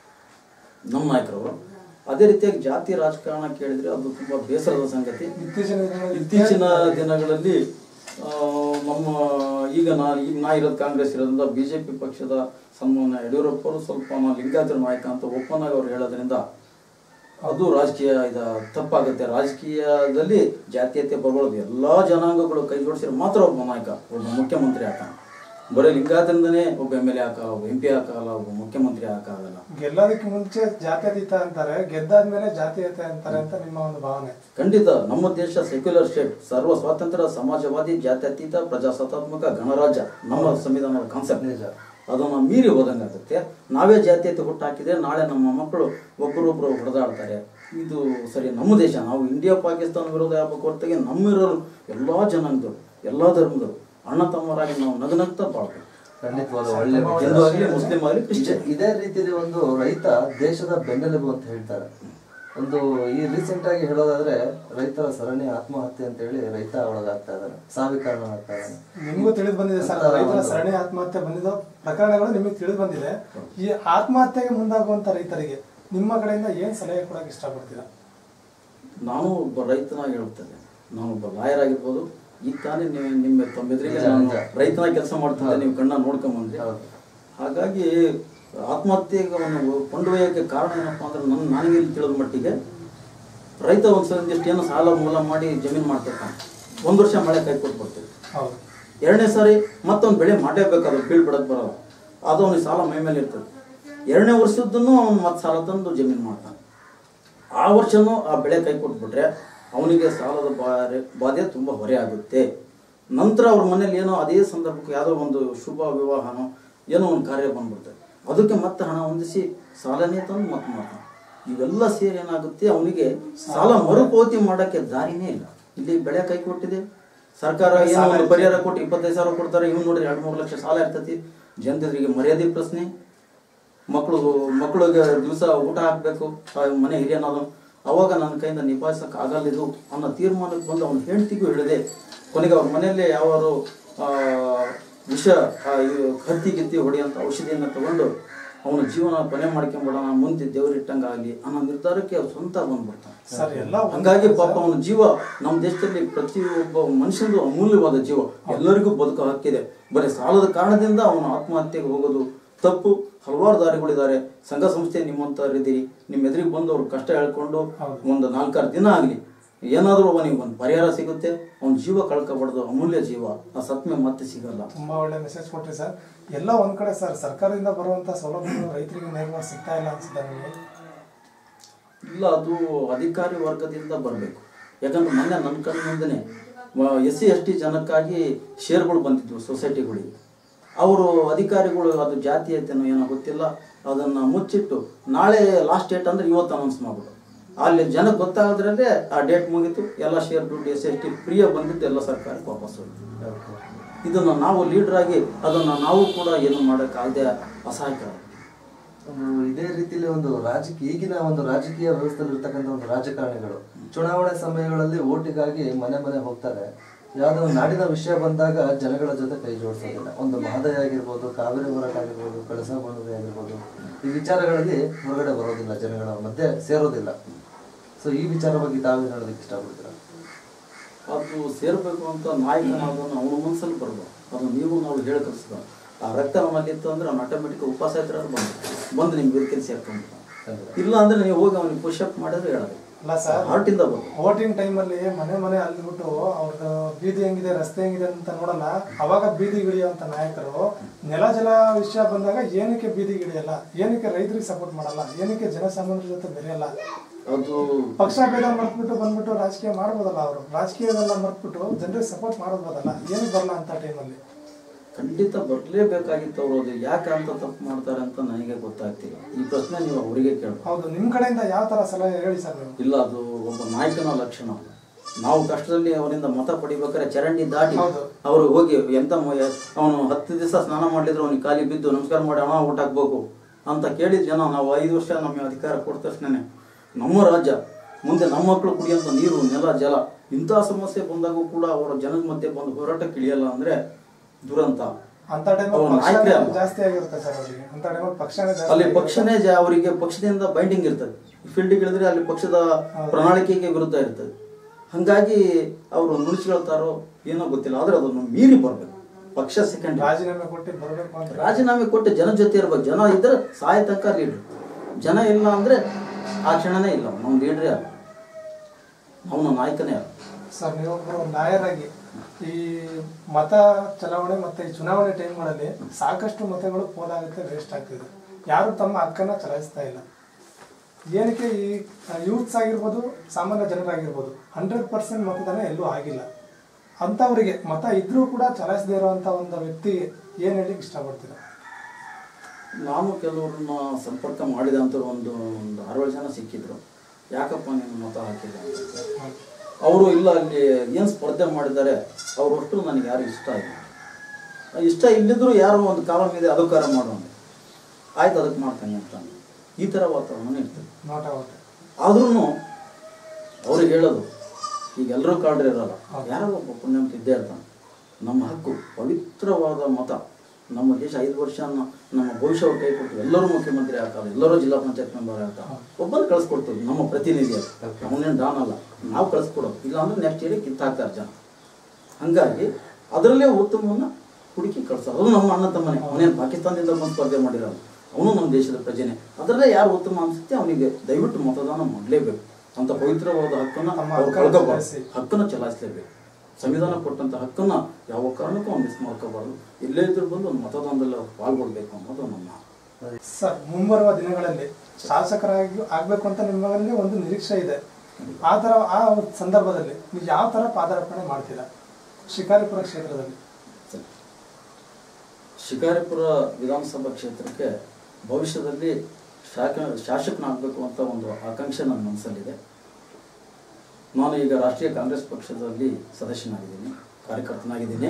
ನಮ್ಮ ನಾಯಕರವರು ಅದೇ ರೀತಿಯಾಗಿ ಜಾತಿ ರಾಜಕಾರಣ ಕೇಳಿದ್ರೆ ಅದು ತುಂಬಾ ಬೇಸರದ ಸಂಗತಿ ಇತ್ತೀಚಿನ ದಿನಗಳಲ್ಲಿ ಇತ್ತೀಚಿನ ದಿನಗಳಲ್ಲಿ ಆ, ನಮ್ಮ ಈಗ ನಾ ಈಗ ನಾ ಇರೋದು ಕಾಂಗ್ರೆಸ್ ಇರೋದ್ರಿಂದ ಬಿಜೆಪಿ ಪಕ್ಷದ ಸನ್ಮಾನ ಯಡಿಯೂರಪ್ಪರು ಸ್ವಲ್ಪ ನಾ ಲಿಂಗಾಯತರ ನಾಯಕ ಅಂತ ಓಪನ್ ಆಗಿ ಅವ್ರು ಹೇಳೋದ್ರಿಂದ ಅದು ರಾಜಕೀಯ ಇದ ತಪ್ಪಾಗುತ್ತೆ ರಾಜಕೀಯದಲ್ಲಿ ಜಾತೀಯತೆ ಬರಬಾರ್ದು ಎಲ್ಲಾ ಜನಾಂಗಗಳು ಕೈ ಜೋಡಿಸಿದ್ರೆ ಮಾತ್ರ ಒಬ್ಬ ನಾಯಕ ಒಬ್ಬ ಮುಖ್ಯಮಂತ್ರಿ ಆಗ್ತಾನೆ ಬರೀ ಲಿಂಗಾಯತದಿಂದನೇ ಒಬ್ಬ ಎಮ್ ಎಲ್ ಎ ಹಾಕಲ್ಲ ಒಬ್ಬ ಎಂ ಪಿ ಹಾಕಲ್ಲ ಒಬ್ಬ ಮುಖ್ಯಮಂತ್ರಿ ಹಾಕಾಗಲ್ಲ ಗೆಲ್ಲೋದಕ್ಕೆ ಮುಂಚೆ ಜಾತ್ಯತೀತ ಅಂತಾರೆ ಗೆದ್ದಾದ್ಮೇಲೆ ಜಾತೀಯತೆ ಅಂತಾರೆ ಅಂತ ನಿಮ್ಮ ಒಂದು ಭಾವನೆ ಖಂಡಿತ ನಮ್ಮ ದೇಶ ಸೆಕ್ಯುಲರ್ ಸ್ಟೇಟ್ ಸರ್ವ ಸ್ವಾತಂತ್ರ್ಯ ಸಮಾಜವಾದಿ ಜಾತ್ಯತೀತ ಪ್ರಜಾಸತ್ತಾತ್ಮಕ ಗಣರಾಜ್ಯ ನಮ್ಮ ಸಂವಿಧಾನದ ಕಾನ್ಸೆಪ್ಟ್ ನಿಜ. ಅದನ್ನ ಮೀರಿ ಹೋದಂಗಾಗುತ್ತೆ ನಾವೇ ಜಾತೀಯತೆ ಹುಟ್ಟು ಹಾಕಿದ್ರೆ ನಾಳೆ ನಮ್ಮ ಮಕ್ಕಳು ಒಬ್ಬರೊಬ್ರು ಹೊಡೆದಾಡ್ತಾರೆ ಇದು ಸರಿ ನಮ್ಮ ದೇಶ ನಾವು ಇಂಡಿಯಾ ಪಾಕಿಸ್ತಾನ ವಿರೋಧ ಆಗ್ಬೇಕು ಹೊರತಾಗಿ ನಮ್ಮಿರೋರು ಎಲ್ಲಾ ಜನಾಂಗದವರು ಎಲ್ಲಾ ಧರ್ಮದವರು ಅಣ್ಣ ತಮ್ಮರಾಗಿ ನಾವು ನಗನಗ್ತಾ ಬಾಳ್ಬೇಕು ಖಂಡಿತವಾದ ಒಳ್ಳೆ ಹಿಂದೂ ಆಗಲಿ ಮುಸ್ಲಿಂ ಆಗಲಿ ಕ್ರಿಶ್ಚಿಯನ್ ಇದೇ- ಇದೇ ರೀತಿಯಲ್ಲಿ ಒಂದು ರೈತ ದೇಶದ ಬೆನ್ನೆಲುಬು ಅಂತ ಹೇಳ್ತಾರೆ ಒಂದು ಈ ರೀಸೆಂಟ್ ಆಗಿ ಹೇಳೋದಾದ್ರೆ ರೈತರ ಸರಣಿ ಆತ್ಮಹತ್ಯೆ ಅಂತ ಹೇಳಿ ರೈತ ಒಳಗಾಗ್ತಾ ಇದಾರೆ ಸಾವಿಗೆ ಕಾರಣ ಆಗ್ತಾ ಇದ್ದಾನೆ ನಿಮಗೂ ತಿಳಿದು ಬಂದಿದೆ ಸರ್ ಅಂತಹ ರೈತರ ಒಂದು- ಸರಣಿ ಆತ್ಮಹತ್ಯೆ ಬಂದಿರೋ ಪ್ರಕರಣಗಳು ನಿಮಗೆ ತಿಳಿದು ಬಂದಿದೆ ಈ ಆತ್ಮಹತ್ಯೆಗೆ ಮುಂದಾಗುವಂತ ರೈತರಿಗೆ ನಿಮ್ಮ ಕಡೆಯಿಂದ ಏನ್ ಸಲಹೆ ಕೊಡಕ್ಕೆ ಇಷ್ಟಪಡ್ತೀರಾ ನಾನು ಒಬ್ಬ ರೈತನಾಗಿ ಹೇಳ್ತೇನೆ ನಾನು ಒಬ್ಬ ಲಾಯರ್ ಆಗಿರ್ಬೋದು ಈಗ ತಾನೇ ನೀವು ನಿಮ್ಮ ತಮ್ಮೆದುರಿಗೆ ನಿಜ, ನಾನು ನಿಜ. ರೈತನ ಕೆಲಸ ಮಾಡ್ತಿದ್ದೆ ನೀವು ಕಣ್ಣ ನೋಡ್ಕೊಂಬಂದ್ರಿ ಹೌದು. ಹಾಗಾಗಿ ಆತ್ಮಹತ್ಯೆಗೆ ಒಂದು ಕೊಂಡೊಯ್ಯೋಕ್ಕೆ ಕಾರಣ ಏನಪ್ಪಾ ಅಂದ್ರೆ ನನ್ನ ನನಗೆ ಇಲ್ಲಿ ತಿಳಿದ ಮಟ್ಟಿಗೆ ರೈತ ಒಂದು ಒಂದಿಷ್ಟು ಏನೋ ಸಾಲ ಮೂಲ ಮಾಡಿ ಜಮೀನು ಮಾಡ್ತಿರ್ತಾನೆ ಒಂದು ವರ್ಷ ಮಳೆ ಕೈ ಕೊಟ್ಬಿಡ್ತೀವಿ ಹೌದು ಎರಡನೇ ಸಾರಿ ಮತ್ತೊಂದು ಬೆಳೆ ಮಾಡಲೇಬೇಕು ಅದು ಬೀಳ್ ಬಿಡಕ್ಕೆ ಬರೋಲ್ಲ ಅದು ಅವನಿಗೆ ಸಾಲ ಮೈ ಮೇಲೆ ಇರ್ತದೆ ಎರಡನೇ ವರ್ಷದ್ದನ್ನು ಅವನು ಮತ್ತೆ ಸಾಲ ತಂದು ಜಮೀನು ಮಾಡ್ತಾನೆ ಆ ವರ್ಷನೂ ಆ ಬೆಳೆ ಕೈ ಕೊಟ್ಬಿಟ್ರೆ ಅವನಿಗೆ ಸಾಲದ ಬಾರೆ ಬಾಧೆ ತುಂಬ ಹೊರೆ ಆಗುತ್ತೆ ನಂತರ ಅವ್ರ ಮನೇಲಿ ಏನೋ ಅದೇ ಸಂದರ್ಭಕ್ಕೆ ಯಾವುದೋ ಒಂದು ಶುಭ ವಿವಾಹನೋ ಏನೋ ಒಂದು ಕಾರ್ಯ ಬಂದ್ಬಿಡ್ತದೆ ಅದಕ್ಕೆ ಮತ್ತೆ ಹಣ ಹೊಂದಿಸಿ ಸಾಲನೇ ತಂದು ಮತ್ತೆ ಮಾಡ್ತಾನೆ ಇವೆಲ್ಲ ಸೇರಿ ಏನಾಗುತ್ತೆ ಅವನಿಗೆ ಸಾಲ ಮರುಪಾವತಿ ಮಾಡೋಕ್ಕೆ ದಾರಿನೇ ಇಲ್ಲ ಇಲ್ಲಿ ಬೆಳೆ ಕೈ ಕೊಟ್ಟಿದೆ ಸರ್ಕಾರ ಏನೋ ಒಂದು ಪರಿಹಾರ ಕೊಟ್ಟು ಇಪ್ಪತ್ತೈದು ಸಾವಿರ ಕೊಡ್ತಾರೆ ಇವ್ನು ನೋಡ್ರಿ ಎರಡು ಮೂರು ಲಕ್ಷ ಸಾಲ ಇರ್ತೈತಿ ಜನತೆಗೆ ಮರ್ಯಾದೆ ಪ್ರಶ್ನೆ ಮಕ್ಕಳು ಮಕ್ಕಳಿಗೆ ದಿವಸ ಊಟ ಹಾಕಬೇಕು ಮನೆ ಹಿರಿಯನಾದ ಅವಾಗ ನನ್ನ ಕೈಯಿಂದ ನಿಭಾಯಿಸಕ್ ಆಗಲ್ಲ ಇದು ಅನ್ನೋ ತೀರ್ಮಾನಕ್ಕೆ ಬಂದು ಅವನ ಹೆಂಡತಿಗೂ ಹೇಳಿದೆ ಕೊನೆಗೆ ಅವ್ರ ಮನೆಯಲ್ಲೇ ಯಾವಾರು ಆ, ವಿಷ ಆ, ಇವು ಹತ್ತಿ ಗಿತ್ತಿ ಹೊಡೆಯಂತ ಔಷಧಿಯನ್ನು ತಗೊಂಡು ಅವನ ಜೀವನ ಕೊನೆ ಮಾಡ್ಕೊಂಬಿಡೋಣ ಮುಂದೆ ದೇವರಿಟ್ಟಂಗಾಗಲಿ ಅನ್ನೋ ನಿರ್ಧಾರಕ್ಕೆ ಅವ್ರು ಸ್ವಂತ ಬಂದ್ಬಿಡ್ತಾನೆ ಸರ್ ಎಲ್ಲ ಒಂದೇ ಹಂಗಾಗಿ ಸರ್. ಪಾಪ ಅವನ ಜೀವ ನಮ್ಮ ದೇಶದಲ್ಲಿ ಪ್ರತಿಯೊಬ್ಬ ಮನುಷ್ಯನದು ಅಮೂಲ್ಯವಾದ ಜೀವ ಎಲ್ಲರಿಗೂ ಬದುಕು ಹಕ್ಕಿದೆ ಬರೀ ಸಾಲದ ಕಾರಣದಿಂದ ಅವನು ಆತ್ಮಹತ್ಯೆಗೆ ಹೋಗೋದು ತಪ್ಪು ಹಲವಾರು ದಾರಿಗಳಿದ್ದಾರೆ ಸಂಘ ಸಂಸ್ಥೆ ನಿಮ್ಮಂತವರಿದ್ದೀರಿ ನಿಮ್ಮ ಎದುರಿಗೆ ಬಂದು ಅವ್ರ ಕಷ್ಟ ಹೇಳ್ಕೊಂಡು ಹೌದು. ಒಂದು ನಾಲ್ಕಾರು ದಿನ ಆಗಲಿ ಏನಾದರೂ ಅವನಿಗೆ ಒಂದು ಪರಿಹಾರ ಸಿಗುತ್ತೆ ಅವನ ಜೀವ ಕಳ್ಕೊಬಾರ್ದು ಅಮೂಲ್ಯ ಜೀವ ಆ ಸತ್ಮೆ ಮತ್ತೆ ಸಿಗಲ್ಲ ತುಂಬಾ ಒಳ್ಳೆ ಮೆಸೇಜ್ ಕೊಟ್ರಿ ಸರ್ ಎಲ್ಲ ಒಂದ್ ಕಡೆ ಸರ್ ಸರ್ಕಾರದಿಂದ ಬರುವಂತ ಸೌಲಭ್ಯಗಳು ರೈತರಿಗೆ ನೇರವಾಗಿ ಸಿಗ್ತಾ ಇಲ್ಲ ಅನ್ಸುತ್ತೆ ನಿಮಗೆ ಇಲ್ಲ ಅದು ಅಧಿಕಾರಿ ವರ್ಗದಿಂದ ಬರಬೇಕು ಯಾಕಂದ್ರೆ ಮೊನ್ನೆ ನನ್ನ ಕಣ್ಣು ಮುಂದೆನೆ ಎಸ್ ಸಿ ಎಸ್ ಟಿ ಜನಕ್ಕಾಗಿ ಶೇರ್ಗಳು ಬಂದಿದ್ವು ಸೊಸೈಟಿಗಳಿಗೆ ಅವರು ಅಧಿಕಾರಿಗಳು ಅದು ಜಾತೀಯತೆನೋ ಏನೋ ಗೊತ್ತಿಲ್ಲ ಅದನ್ನು ಮುಚ್ಚಿಟ್ಟು ನಾಳೆ ಲಾಸ್ಟ್ ಡೇಟ್ ಅಂದ್ರೆ ಇವತ್ತು ಅನೌನ್ಸ್ ಮಾಡ್ಬಿಡು ಅಲ್ಲಿ ಜನಕ್ಕೆ ಗೊತ್ತಾಗೋದ್ರಲ್ಲೇ ಆ ಡೇಟ್ ಮುಗೀತು ಎಲ್ಲ ಶೇರ್ ದುಡ್ಡು ಎಸ್ ಎಸ್ ಟಿ ಫ್ರೀಯ ಬಂದಿದ್ದು ಎಲ್ಲ ಸರ್ಕಾರಕ್ಕೆ ವಾಪಸ್ ಹೋಯ್ತು ಇದನ್ನು ನಾವು ಲೀಡರ್ ಆಗಿ ಅದನ್ನು ನಾವು ಕೂಡ ಏನು ಮಾಡೋಕ್ಕಾಗದೆ ಅಸಹಾಯಕ ಒಂದು ಇದೇ ರೀತಿಯಲ್ಲಿ ಒಂದು ರಾಜಕೀಯ ಈಗಿನ ಒಂದು ರಾಜಕೀಯ ವ್ಯವಸ್ಥೆಯಲ್ಲಿ ಇರ್ತಕ್ಕಂಥ ಒಂದು ರಾಜಕಾರಣಿಗಳು ಚುನಾವಣೆ ಸಮಯಗಳಲ್ಲಿ ಓಟಿಗಾಗಿ ಮನೆ ಮನೆ ಹೋಗ್ತಾರೆ ಯಾವುದೋ ಒಂದು ನಾಡಿನ ವಿಷಯ ಬಂದಾಗ ಜನಗಳ ಜೊತೆ ಕೈ ಜೋಡಿಸೋದಿಲ್ಲ ಒಂದು ಮಹದಯ ಆಗಿರ್ಬೋದು ಕಾವೇರಿ ಹೋರಾಟ ಆಗಿರ್ಬೋದು ಕಳಸ ಬಂಡೂರಿ ಆಗಿರ್ಬೋದು ಈ ವಿಚಾರಗಳಲ್ಲಿ ಹೊರಗಡೆ ಬರೋದಿಲ್ಲ ಜನಗಳ ಮಧ್ಯೆ ಸೇರೋದಿಲ್ಲ ಸೊ ಈ ವಿಚಾರ ಬಗ್ಗೆ ತಾವೇನು ಹೇಳೋದಕ್ಕೆ ಇಷ್ಟಪಡ್ತೀರಾ ಅದು ಸೇರ್ಬೇಕು ಅಂತ ನಾಯಕನಾದವನು ಅವನ ಮನಸ್ಸಲ್ಲಿ ಬರ್ಬೋದು ಅದು ನೀವು ನಾವು ಹೇಳಿ ಕಲಿಸ್ಬೇಕು ಆ ರಕ್ತ ನಮ್ಮಲ್ಲಿ ಇತ್ತು ಅಂದ್ರೆ ಅವ್ನು ಆಟೋಮೆಟಿಕ್ ಉಪವಾಸ ಇದ್ರೆ ಬಂದು ಬಂದು ನಿಮ್ಗೆ ವೇದಿಕೆಯಲ್ಲಿ ಸೇರ್ಕೊಂಡು ಇಲ್ಲ ಅಂದ್ರೆ ನೀವು ಹೋಗಿ ಅವನಿಗೆ ಪುಷಪ್ ಮಾಡಿದ್ರೆ ಹೇಳೋದು ಅಲ್ಲ ಸರ್ ಹಾರ್ಟಿಂದ ಬಂದು ವೋಟಿಂಗ್ ಟೈಮಲ್ಲಿ ಮನೆ ಮನೆ ಅಲ್ಲಿಬಿಟ್ಟು ಅವ್ರದ್ದು ಬೀದಿ ಹೆಂಗಿದೆ ರಸ್ತೆ ಹೆಂಗಿದೆ ಅಂತ ನೋಡಲ್ಲ ಅವಾಗ ಬೀದಿಗಿಳಿಯುವಂತ ನಾಯಕರು ನೆಲ ಜಲ ವಿಷಯ ಬಂದಾಗ ಏನಕ್ಕೆ ಬೀದಿಗಿಳಿಯಲ್ಲ ಏನಕ್ಕೆ ರೈತರಿಗೆ ಸಪೋರ್ಟ್ ಮಾಡಲ್ಲ ಏನಕ್ಕೆ ಜನಸಾಮಾನ್ಯರ ಜೊತೆ ಬೆರೆಯಲ್ಲ ಅದು ಪಕ್ಷ ಭೇದ ಮರ್ತ್ಬಿಟ್ಟು ಬಂದ್ಬಿಟ್ಟು ರಾಜಕೀಯ ಮಾಡ್ಬೋದಲ್ಲ ಅವರು ರಾಜಕೀಯದೆಲ್ಲ ಮರ್ತ್ಬಿಟ್ಟು ಜನರಿಗೆ ಸಪೋರ್ಟ್ ಮಾಡೋದಲ್ಲ ಏನಕ್ಕೆ ಬರಲ್ಲ ಅಂತ ಟೈಮಲ್ಲಿ ಖಂಡಿತ ಬರಲೇಬೇಕಾಗಿತ್ತು ಅವರು ಅದು ಯಾಕೆ ಅಂತ ತಪ್ಪು ಮಾಡ್ತಾರೆ ಅಂತ ನನಗೆ ಗೊತ್ತಾಗ್ತಿಲ್ಲ ಈ ಪ್ರಶ್ನೆ ನೀವು ಅವರಿಗೆ ಕೇಳಬೇಕು ಹೌದು ನಿಮ್ ಕಡೆಯಿಂದ ಯಾವ ತರ ಸಲಹೆ ಹೇಳಿ ಸರ್ ನೀವು ಇಲ್ಲ ಅದು ಒಬ್ಬ ನಾಯಕನ ಲಕ್ಷಣ ಅಲ್ಲ. ನಾವು ಕಷ್ಟದಲ್ಲಿ ಅವರಿಂದ ಮತ ಪಡಿಬೇಕಾದ್ರೆ ಚರಂಡಿ ದಾಟಿ ಹೌದು. ಅವರು ಹೋಗಿ ಎಂತ ಅವನು ಹತ್ತು ದಿವಸ ಸ್ನಾನ ಮಾಡಿದ್ರು ಅವನಿಗೆ ಖಾಲಿ ಬಿದ್ದು ನಮಸ್ಕಾರ ಮಾಡಿ ಹಣ ಊಟ ಹಾಕ್ಬೇಕು ಅಂತ ಕೇಳಿದ ಜನ ನಾವು ಐದು ವರ್ಷ ನಮಗೆ ಅಧಿಕಾರ ಕೊಟ್ಟ ತಕ್ಷಣ ನಮ್ಮ ರಾಜ್ಯ ಮುಂದೆ ನಮ್ಮ ಮಕ್ಕಳು ಕುಡಿಯುವಂಥ ನೀರು ನೆಲ ಜಲ ಇಂಥ ಸಮಸ್ಯೆ ಬಂದಾಗೂ ಕೂಡ ಅವರ ಜನದ ಮಧ್ಯೆ ಬಂದು ಹೋರಾಟಕ್ಕೆ ಇಳಿಯಲ್ಲ ಅಂದ್ರೆ ದುರಂತ ಅಂತ ಟೈಮಲ್ಲಿ ಅವ್ರು ಪಕ್ಷ ನಾಯಕರೇ ಅಲ್ಲ. ಜಾಸ್ತಿ ಆಗಿರುತ್ತೆ ಸರ್ ಅವರಿಗೆ ಅಂತ ಟೈಮಲ್ಲಿ ಪಕ್ಷನೇ ಜಾಸ್ತಿ ಅಲ್ಲಿ ಆಗಿರುತ್ತೆ. ಪಕ್ಷನೇ ಜ- ಅವರಿಗೆ ಪಕ್ಷದಿಂದ ಬೈಂಡಿಂಗ್ ಇರ್ತದೆ ಫೀಲ್ಡಿಗೆ ಇಳಿದ್ರೆ ಅಲ್ಲಿ ಪಕ್ಷದ ಪ್ರಣಾಳಿಕೆಗೆ ವಿರುದ್ಧ ಇರ್ತದೆ ಹಂಗಾಗಿ ಅವರು ನುಡಿಸ್ಕೊಳ್ತಾರೋ ಏನೋ ಗೊತ್ತಿಲ್ಲ ಆದ್ರೆ ಅದನ್ನು ಮೀರಿ ಬರ್ಬೇಕು ಪಕ್ಷ ಸೆಕೆಂಡ್ ರಾಜೀನಾಮೆ ಕೊಟ್ಟು ಬರಬೇಕು ಅಂತ ರಾಜೀನಾಮೆ ಕೊಟ್ಟು ಜನ ಜೊತೆ ಇರ್ಬೇಕು ಜನ ಇದ್ರೆ ಸಾಯ ತನಕ ಲೀಡ್ರ್ ಜನ ಇಲ್ಲ ಅಂದ್ರೆ ಆ ಕ್ಷಣನೇ ಇಲ್ಲ ನಮ್ಮ ಲೀಡ್ರೇ ಅಲ್ಲ ಅವನ ನಾಯಕನೇ ಅಲ್ಲ ಸರ್ ನೀವೊಬ್ಬರು ನಾಯರಾಗಿ ಈ ಮತ ಚಲಾವಣೆ ಮತ್ತೆ ಈ ಚುನಾವಣೆ ಟೈಮ್ಗಳಲ್ಲಿ ಸಾಕಷ್ಟು ಮತಗಳು ಪೋಲಾಗುತ್ತೆ ವೇಸ್ಟ್ ಆಗ್ತಿದೆ ಯಾರು ತಮ್ಮ ಹಕ್ಕನ್ನ ಚಲಾಯಿಸ್ತಾ ಇಲ್ಲ ಏನಕ್ಕೆ ಈ ಯೂತ್ಸ್ ಆಗಿರ್ಬೋದು ಸಾಮಾನ್ಯ ಜನರಾಗಿರ್ಬೋದು ಹಂಡ್ರೆಡ್ ಪರ್ಸೆಂಟ್ ಮತದಾನ ಎಲ್ಲೂ ಆಗಿಲ್ಲ ಅಂಥವರಿಗೆ ಮತ ಇದ್ರೂ ಕೂಡ ಚಲಾಯಿಸದೇ ಇರುವಂಥ ಒಂದು ವ್ಯಕ್ತಿಗೆ ಏನು ಹೇಳಿಕ್ಕೆ ಇಷ್ಟಪಡ್ತೀರಾ ನಾನು ಕೆಲವ್ರನ್ನ ಸಂಪರ್ಕ ಮಾಡಿದಂಥವ್ರು ಒಂದು ಒಂದು ಅರವಳು ಜನ ಸಿಕ್ಕಿದ್ರು ಯಾಕಪ್ಪ ನೀನು ಮತ ಹಾಕಿಲ್ಲ ಅಂತ ಅವರು ಇಲ್ಲ ಅಲ್ಲಿ ಏನು ಸ್ಪರ್ಧೆ ಮಾಡಿದ್ದಾರೆ ಅವರಷ್ಟು ನನಗೆ ಯಾರು ಇಷ್ಟ ಇಲ್ಲ ಇಷ್ಟ ಇಲ್ಲಿದ್ರು ಯಾರೋ ಒಂದು ಕಾಲಮ್ ಇದೆ ಅಧಿಕಾರ ಮಾಡೋಣ ಆಯ್ತು ಅದಕ್ಕೆ ಮಾಡ್ತಾನೆ ಅಂತ ಈ ಥರ ವಾತಾವರಣ ಇರ್ತದೆ ನೋಟ ಓಟೆ ಆದ್ರೂ ಅವ್ರಿಗೆ ಹೇಳೋದು ಈಗ ಎಲ್ಲರೂ ಕಾಡ್ರೆ ಇರಲ್ಲ ಯಾರೋ ಒಬ್ಬ ಪುಣ್ಯಂತ ಇದ್ದೇ ಇರ್ತಾನೆ ನಮ್ಮ ಹಕ್ಕು ಪವಿತ್ರವಾದ ಮತ ನಮ್ಮ ದೇಶ ಐದು ವರ್ಷ ನ- ನಮ್ಮ ಭವಿಷ್ಯ ಕೈ ಕೊಟ್ಟು ಎಲ್ಲರೂ ಮುಖ್ಯಮಂತ್ರಿ ಆಗ್ತಾರೆ ಎಲ್ಲರೂ ಜಿಲ್ಲಾ ಪಂಚಾಯತ್ ಮೆಂಬರ್ ಆಗ್ತಾರೆ ಒಬ್ಬರು ಕಳಿಸ್ಕೊಡ್ತೀವಿ ನಮ್ಮ ಪ್ರತಿನಿಧಿ ಅವನೇನು ಡಾನ್ ಅಲ್ಲ ನಾವು ಕಳಿಸ್ಕೊಡೋದು ಇಲ್ಲಾಂದ್ರೆ ನೆಕ್ಸ್ಟ್ ಇಯರ್ ಕಿತ್ತಾಕ್ತಾರೆ ಜನ ಹಂಗಾಗಿ ಅದರಲ್ಲೇ ಉತ್ತಮವನ್ನ ಹುಡುಕಿ ಕಳ್ಸೋದು ಅದು ನಮ್ಮ ಅಣ್ಣ ತಮ್ಮನೆ ಅವನೇನು ಪಾಕಿಸ್ತಾನದಿಂದ ಬಂದು ಸ್ಪರ್ಧೆ ಮಾಡಿರಲ್ಲ ಅವನು ನಮ್ಮ ದೇಶದ ಪ್ರಜೆನೆ ಅದರಲ್ಲೇ ಯಾರು ಉತ್ತಮ ಅನ್ಸುತ್ತೆ ಅವನಿಗೆ ದಯವಿಟ್ಟು ಮತದಾನ ಮಾಡಲೇಬೇಕು ಅಂತ ಪವಿತ್ರವಾದ ಹಕ್ಕನ್ನ ತಮ್ಮ ಅವ್ರು ಹಕ್ಕನ್ನ ಕಳ್ಕೋಬಾರ್ದು ಚಲಾಯಿಸಿ. ಹಕ್ಕನ್ನು ಚಲಾಯಿಸಲೇಬೇಕು ಸಂವಿಧಾನ ಕೊಟ್ಟಂತ ಹಕ್ಕನ್ನ ಯಾವ ಕಾರಣಕ್ಕೂ ಅವ್ನು ಮಿಸ್ ಮಾಡ್ಕೋಬಾರ್ದು ಎಲ್ಲೇ ಇದ್ರೂ ಬಂದು ಒಂದು ಮತದಾನದಲ್ಲಿ ಅವ್ರು ಪಾಲ್ಗೊಳ್ಬೇಕು ಅನ್ನೋದು ನಮ್ಮ ಸರ್ ಮುಂಬರುವ ದಿನಗಳಲ್ಲಿ ಶಾಸಕರಾಗಿ ಆಗ್ಬೇಕು ಅಂತ ನಿಮ್ಮಲ್ಲಿ ಒಂದು ನಿರೀಕ್ಷೆ ಇದೆ ಆ ಥರ ಆ ಒಂದು ಸಂದರ್ಭದಲ್ಲಿ ನೀವು ಯಾವ ಥರ ಪಾದಾರ್ಪಣೆ ಮಾಡ್ತೀರಾ ಶಿಕಾರಿಪುರ ಕ್ಷೇತ್ರದಲ್ಲಿ ಸರಿ. ಶಿಕಾರಿಪುರ ವಿಧಾನಸಭಾ ಕ್ಷೇತ್ರಕ್ಕೆ ಭವಿಷ್ಯದಲ್ಲಿ ಶಾಖ ಶಾಸಕನಾಗಬೇಕು ಅಂತ ಒಂದು ಆಕಾಂಕ್ಷೆ ನನ್ನ ಮನಸ್ಸಲ್ಲಿದೆ ನಾನು ಈಗ ರಾಷ್ಟ್ರೀಯ ಕಾಂಗ್ರೆಸ್ ಪಕ್ಷದಲ್ಲಿ ಸದಸ್ಯನಾಗಿದ್ದೀನಿ ಕಾರ್ಯಕರ್ತನಾಗಿದ್ದೀನಿ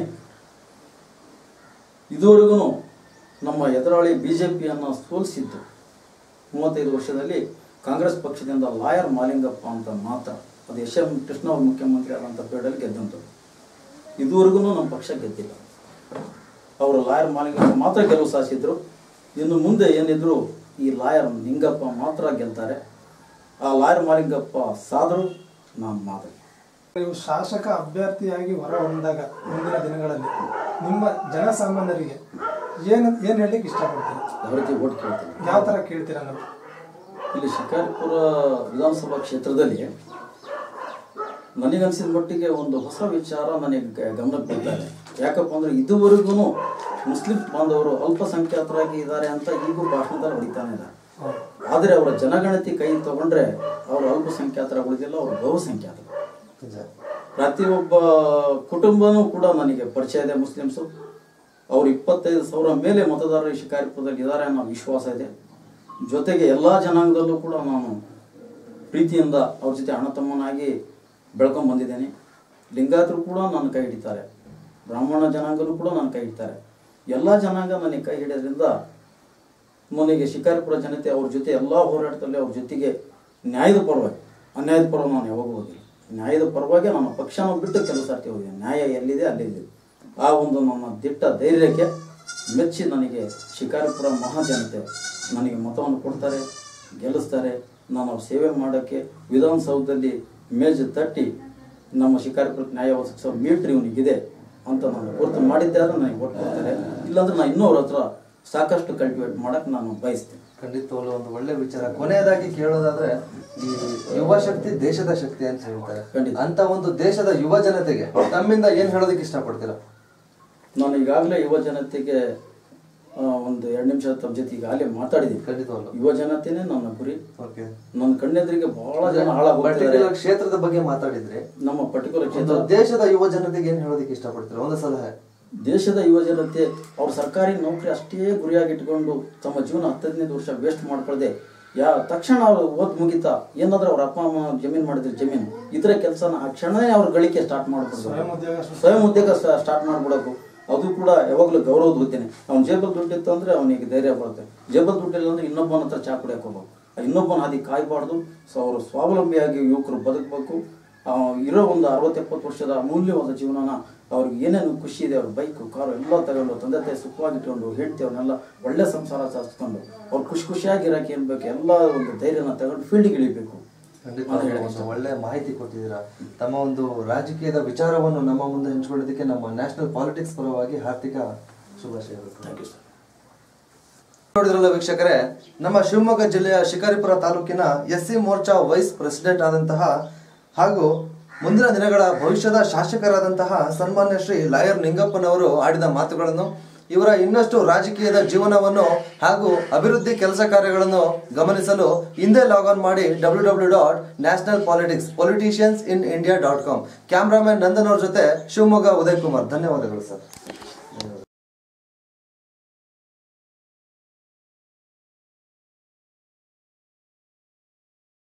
ಇದುವರೆಗೂ ನಮ್ಮ ಎದುರಾಳಿ ಬಿ ಜೆ ಪಿಯನ್ನು ಸೋಲಿಸಿದ್ದು ಮೂವತ್ತೈದು ವರ್ಷದಲ್ಲಿ ಕಾಂಗ್ರೆಸ್ ಪಕ್ಷದಿಂದ ಲಾಯರ್ ಮಾಲಿಂಗಪ್ಪ ಅಂತ ಮಾತ್ರ ಅದು ಎಸ್ ಎಂ ಕೃಷ್ಣ ಅವರು ಮುಖ್ಯಮಂತ್ರಿ ಆದಂಥ ಪೀರಿಯಡಲ್ಲಿ ಗೆದ್ದಂಥದ್ದು ಇದುವರೆಗೂ ನಮ್ಮ ಪಕ್ಷ ಗೆದ್ದಿಲ್ಲ ಅವರು ಲಾಯರ್ ಮಾಲಿಂಗಪ್ಪ ಮಾತ್ರ ಗೆಲುವು ಸಾಧಿಸಿದ್ರು ಇನ್ನು ಮುಂದೆ ಏನಿದ್ರು ಈ ಲಾಯರ್ ನಿಂಗಪ್ಪ ಮಾತ್ರ ಗೆಲ್ತಾರೆ ಆ ಲಾಯರ್ ಮಾಲಿಂಗಪ್ಪ ಸಾದರು ನಾನು ಮಾದರಿ ನೀವು ಶಾಸಕ ಅಭ್ಯರ್ಥಿಯಾಗಿ ಹೊರ ಹೊಂದಾಗ ಮುಂದಿನ ದಿನಗಳಲ್ಲಿ ನಿಮ್ಮ ಜನಸಾಮಾನ್ಯರಿಗೆ ಏನು ಏನು ಹೇಳಲಿಕ್ಕೆ ಇಷ್ಟಪಡ್ತೀರಾ ಯಾವ ರೀತಿ ಓಟ್ ಕೇಳ್ತೀನಿ ಯಾವ ಥರ ಕೇಳ್ತೀರಾ ನಾವು ಇಲ್ಲಿ ಶಿಕಾರಿಪುರ ವಿಧಾನಸಭಾ ಕ್ಷೇತ್ರದಲ್ಲಿ ನನಗನ್ಸಿದ ಮಟ್ಟಿಗೆ ಒಂದು ಹೊಸ ವಿಚಾರ ನನಗೆ ಗ- ಗಮನಕ್ಕೆ ಬರ್ತಾ ಇದೆ ಯಾಕಪ್ಪ ಅಂದ್ರೆ ಇದುವರೆಗೂ ಮುಸ್ಲಿಂ ಬಾಂಧವರು ಅಲ್ಪಸಂಖ್ಯಾತರಾಗಿ ಇದ್ದಾರೆ ಅಂತ ಈಗೂ ಭಾಷಣದಲ್ಲಿ ಹೊಡಿತಾನೆ ಇದ್ದಾರೆ ಆದರೆ ಅವರ ಜನಗಣತಿ ಕೈ ತಗೊಂಡ್ರೆ ಅವರು ಅಲ್ಪಸಂಖ್ಯಾತರ ಉಳಿದಿಲ್ಲ ಅವರು ಬಹುಸಂಖ್ಯಾತರು ನಿಜ ಪ್ರತಿಯೊಬ್ಬ ಕುಟುಂಬನೂ ಕೂಡ ನನಗೆ ಪರಿಚಯ ಇದೆ ಮುಸ್ಲಿಮ್ಸು ಅವರು ಇಪ್ಪತ್ತೈದು ಸಾವಿರ ಮೇಲೆ ಮತದಾರರು ಈ ಶಿಕಾರಿಪುರದಲ್ಲಿ ಇದ್ದಾರೆ ಅನ್ನೋ ವಿಶ್ವಾಸ ಇದೆ ಜೊತೆಗೆ ಎಲ್ಲ ಜನಾಂಗದಲ್ಲೂ ಕೂಡ ನಾನು ಪ್ರೀತಿಯಿಂದ ಅವ್ರ ಜೊತೆ ಅಣ್ಣ ತಮ್ಮನಾಗಿ ಬೆಳ್ಕೊಂಡ್ ಬಂದಿದ್ದೇನೆ ಲಿಂಗಾಯತರು ಕೂಡ ನನ್ನ ಕೈ ಹಿಡಿತಾರೆ ಬ್ರಾಹ್ಮಣ ಜನಾಂಗನೂ ಕೂಡ ನನ್ನ ಕೈ ಹಿಡಿತಾರೆ ಎಲ್ಲ ಜನಾಂಗ ನನಗೆ ಕೈ ಹಿಡಿಯೋದ್ರಿಂದ ನನಗೆ ಶಿಕಾರಿಪುರ ಜನತೆ ಅವ್ರ ಜೊತೆ ಎಲ್ಲ ಹೋರಾಟದಲ್ಲಿ ಅವ್ರ ಜೊತೆಗೆ ನ್ಯಾಯದ ಪರವಾಗಿ ಅನ್ಯಾಯದ ಪರವಾಗಿ ನಾನು ಯಾವಾಗೂ ಹೋಗಿಲ್ಲ ನ್ಯಾಯದ ಪರವಾಗಿ ನನ್ನ ಪಕ್ಷನ ಬಿಟ್ಟು ಕೆಲಸ ಸರ್ತಿ ಹೋಗಿದ್ದೀನಿ ನ್ಯಾಯ ಎಲ್ಲಿದೆ ಅಲ್ಲಿದೆ ಆ ಒಂದು ನನ್ನ ದಿಟ್ಟ ಧೈರ್ಯಕ್ಕೆ ಮೆಚ್ಚಿ ನನಗೆ ಶಿಕಾರಿಪುರ ಮಹಾಜನತೆ ನನಗೆ ಮತವನ್ನು ಕೊಡ್ತಾರೆ ಗೆಲ್ಲಿಸ್ತಾರೆ ನಾನು ಅವ್ರ ಸೇವೆ ಮಾಡೋಕ್ಕೆ ವಿಧಾನಸೌಧದಲ್ಲಿ ಮೇಜು ತಟ್ಟಿ ನಮ್ಮ ಶಿಕಾರಿಪುರಕ್ಕೆ ನ್ಯಾಯ ಒದಗಿಸೋ ಮೀಟ್ರ್ ಇವನಿಗಿದೆ ಅಂತ ನಾನು ಗುರುತು ಮಾಡಿದ್ದೆ ಆದ್ರೆ ನನಗೆ ಒಟ್ಟು ಕೊಡ್ತಾರೆ ಇಲ್ಲಾಂದ್ರೆ ನಾನು ಇನ್ನೂ ಅವ್ರ ಹತ್ರ ಸಾಕಷ್ಟು ಕಲ್ಟಿವೇಟ್ ಮಾಡಕ್ಕೆ ನಾನು ಬಯಸ್ತೇನೆ ಖಂಡಿತವಾಗ್ಲೂ ಒಂದು ಒಳ್ಳೆ ವಿಚಾರ ಕೊನೆಯದಾಗಿ ಕೇಳೋದಾದ್ರೆ ಈ ಯುವ ಶಕ್ತಿ ದೇಶದ ಶಕ್ತಿ ಅಂತ ಹೇಳ್ತಾರೆ ಖಂಡಿತ. ಅಂತ ಒಂದು ದೇಶದ ಯುವ ಜನತೆಗೆ ತಮ್ಮಿಂದ ಏನ್ ಹೇಳೋದಕ್ಕೆ ಇಷ್ಟಪಡ್ತೀರಾ ನಾನು ಈಗಾಗಲೇ ಯುವ ಜನತೆಗೆ ಆ, ಒಂದು ಎರಡು ನಿಮಿಷ ತಮ್ಮ ಜೊತೆ ಈಗಾಗಲೇ ಮಾತಾಡಿದ್ದೀನಿ ಖಂಡಿತವಾಗ್ಲು ಯುವ ಜನತೆನೇ ನನ್ನ ಗುರಿ ಓಕೆ ನನ್ನ ಕಣ್ಣೆದುರಿಗೆ ಬಹಳ ಜನ ಹಾಳಾಗ್ಬಿಟ್ಟಿದ್ದಾರೆ ಪರ್ಟಿಕ್ಯುಲರ್ ಕ್ಷೇತ್ರದ ಬಗ್ಗೆ ಮಾತಾಡಿದ್ರೆ ನಮ್ಮ ಪರ್ಟಿಕ್ಯುಲರ್ ಒಂದು ಕ್ಷೇತ್ರ ದೇಶದ ಯುವ ಜನತೆಗೆ ಏನ್ ಹೇಳೋದಕ್ಕೆ ಇಷ್ಟಪಡ್ತೀರಾ ಒಂದು ಸಲಹೆ ದೇಶದ ಯುವ ಜನತೆ ಅವ್ರ ಸರ್ಕಾರಿ ನೌಕರಿ ಅಷ್ಟೇ ಗುರಿಯಾಗಿಟ್ಕೊಂಡು ತಮ್ಮ ಜೀವನ ಹತ್ತು ಹದಿನೈದು ವರ್ಷ ವೇಸ್ಟ್ ಮಾಡ್ಕೊಳ್ಳದೆ ಯಾ ತಕ್ಷಣ ಅವ್ರು ಓದ್ ಮುಗಿತಾ ಏನಾದ್ರೂ ಅವ್ರ ಅಪ್ಪ ಅಮ್ಮ ಜಮೀನ್ ಮಾಡಿದ್ರೆ ಜಮೀನು ಇತರ ಕೆಲಸನ ಆ ಕ್ಷಣನೇ ಅವ್ರ ಗಳಿಕೆ ಸ್ಟಾರ್ಟ್ ಮಾಡ್ಬಿಡ್ಬೇಕು ಸ್ವಯಂ ಉದ್ಯೋಗ ಸೃಷ್ಟಿ ಸ್ವಯಂ ಉದ್ಯೋಗ ಸ್ಟಾರ್ಟ್ ಮಾಡ್ಬಿಡೋಕು ಅದು ಕೂಡ ಯಾವಾಗಲೂ ಗೌರವದ ಹುದ್ದೆನೆ ಅವ್ನ ಜೇಬಲ್ ದುಡ್ಡಿತ್ತು ಅಂದ್ರೆ ಅವನಿಗೆ ಧೈರ್ಯ ಬರುತ್ತೆ ಜೇಬಲ್ ದುಡ್ಡಿಲ್ಲ ಅಂದ್ರೆ ಇನ್ನೊಬ್ಬನ ಹತ್ರ ಚಾ ಕುಡಿಯಕ್ಕೆ ಹೋಗ್ಬೇಕು ಆ ಇನ್ನೊಬ್ಬನ ಹಾದಿ ಕಾಯ್ಬಾರ್ದು ಸೊ ಅವರು ಸ್ವಾವಲಂಬಿಯಾಗಿ ಯುವಕರು ಬದುಕಬೇಕು ಇರೋ ಒಂದು ಅರವತ್ತು ಎಪ್ಪತ್ತು ವರ್ಷದ ಅಮೂಲ್ಯವಾದ ಜೀವನನ ಅವ್ರಿಗೆ ಏನೇನು ಖುಷಿ ಇದೆ ಅವ್ರ ಬೈಕು ಕಾರು ಎಲ್ಲ ತಗೊಂಡು ತಂದೆ ತಾಯಿ ಸುಖವಾಗಿಟ್ಕೊಂಡು ಹೆಂಡತಿ ಅವ್ರನ್ನೆಲ್ಲ ಒಳ್ಳೆ ಸಂಸಾರ ಸಾಧಿಸ್ಕೊಂಡು ಅವ್ರು ಖುಷಿ ಖುಷಿಯಾಗಿ ಇರಕ್ಕೆ ಏನ್ ಬೇಕು ಎಲ್ಲ ಒಂದು ಧೈರ್ಯನ ತಗೊಂಡು ಫೀಲ್ಡಿಗೆ ಇಳಿಬೇಕು ಖಂಡಿತ ಅಂತ ಹೇಳಕ್ಕೆ ಒಂದು ಒಳ್ಳೆ ಮಾಹಿತಿ ಕೊಟ್ಟಿದ್ದೀರಾ ತಮ್ಮ ಒಂದು ರಾಜಕೀಯದ ವಿಚಾರವನ್ನು ನಮ್ಮ ಮುಂದೆ ಹಂಚ್ಕೊಳ್ಳೋದಕ್ಕೆ ನಮ್ಮ ನ್ಯಾಷನಲ್ ಪಾಲಿಟಿಕ್ಸ್ ಪರವಾಗಿ ಹಾರ್ದಿಕ ಶುಭಾಶಯಗಳು ಥ್ಯಾಂಕ್ ಯು ಸರ್ ನೋಡಿದ್ರಲ್ಲ ವೀಕ್ಷಕರೇ ನಮ್ಮ ಶಿವಮೊಗ್ಗ ಜಿಲ್ಲೆಯ ಶಿಕಾರಿಪುರ ತಾಲೂಕಿನ S C Morcha vice president ಆದಂತಹ ಹಾಗೂ ಮುಂದಿನ ದಿನಗಳ ಭವಿಷ್ಯದ ಶಾಸಕರಾದಂತಹ ಸನ್ಮಾನ್ಯ ಶ್ರೀ ಲಾಯರ್ ನಿಂಗಪ್ಪನವರು ಆಡಿದ ಮಾತುಗಳನ್ನು ಇವರ ಇನ್ನಷ್ಟು ರಾಜಕೀಯದ ಜೀವನವನ್ನು ಹಾಗೂ ಅಭಿವೃದ್ಧಿ ಕೆಲಸ ಕಾರ್ಯಗಳನ್ನು ಗಮನಿಸಲು ಹಿಂದೆ ಲಾಗ್ ಆನ್ ಮಾಡಿ W W dot national politics politicians in India dot com cameraman Nandan ಅವ್ರ ಜೊತೆ ಶಿವಮೊಗ್ಗ ಉದಯ್ ಕುಮಾರ್ ಧನ್ಯವಾದಗಳು ಸರ್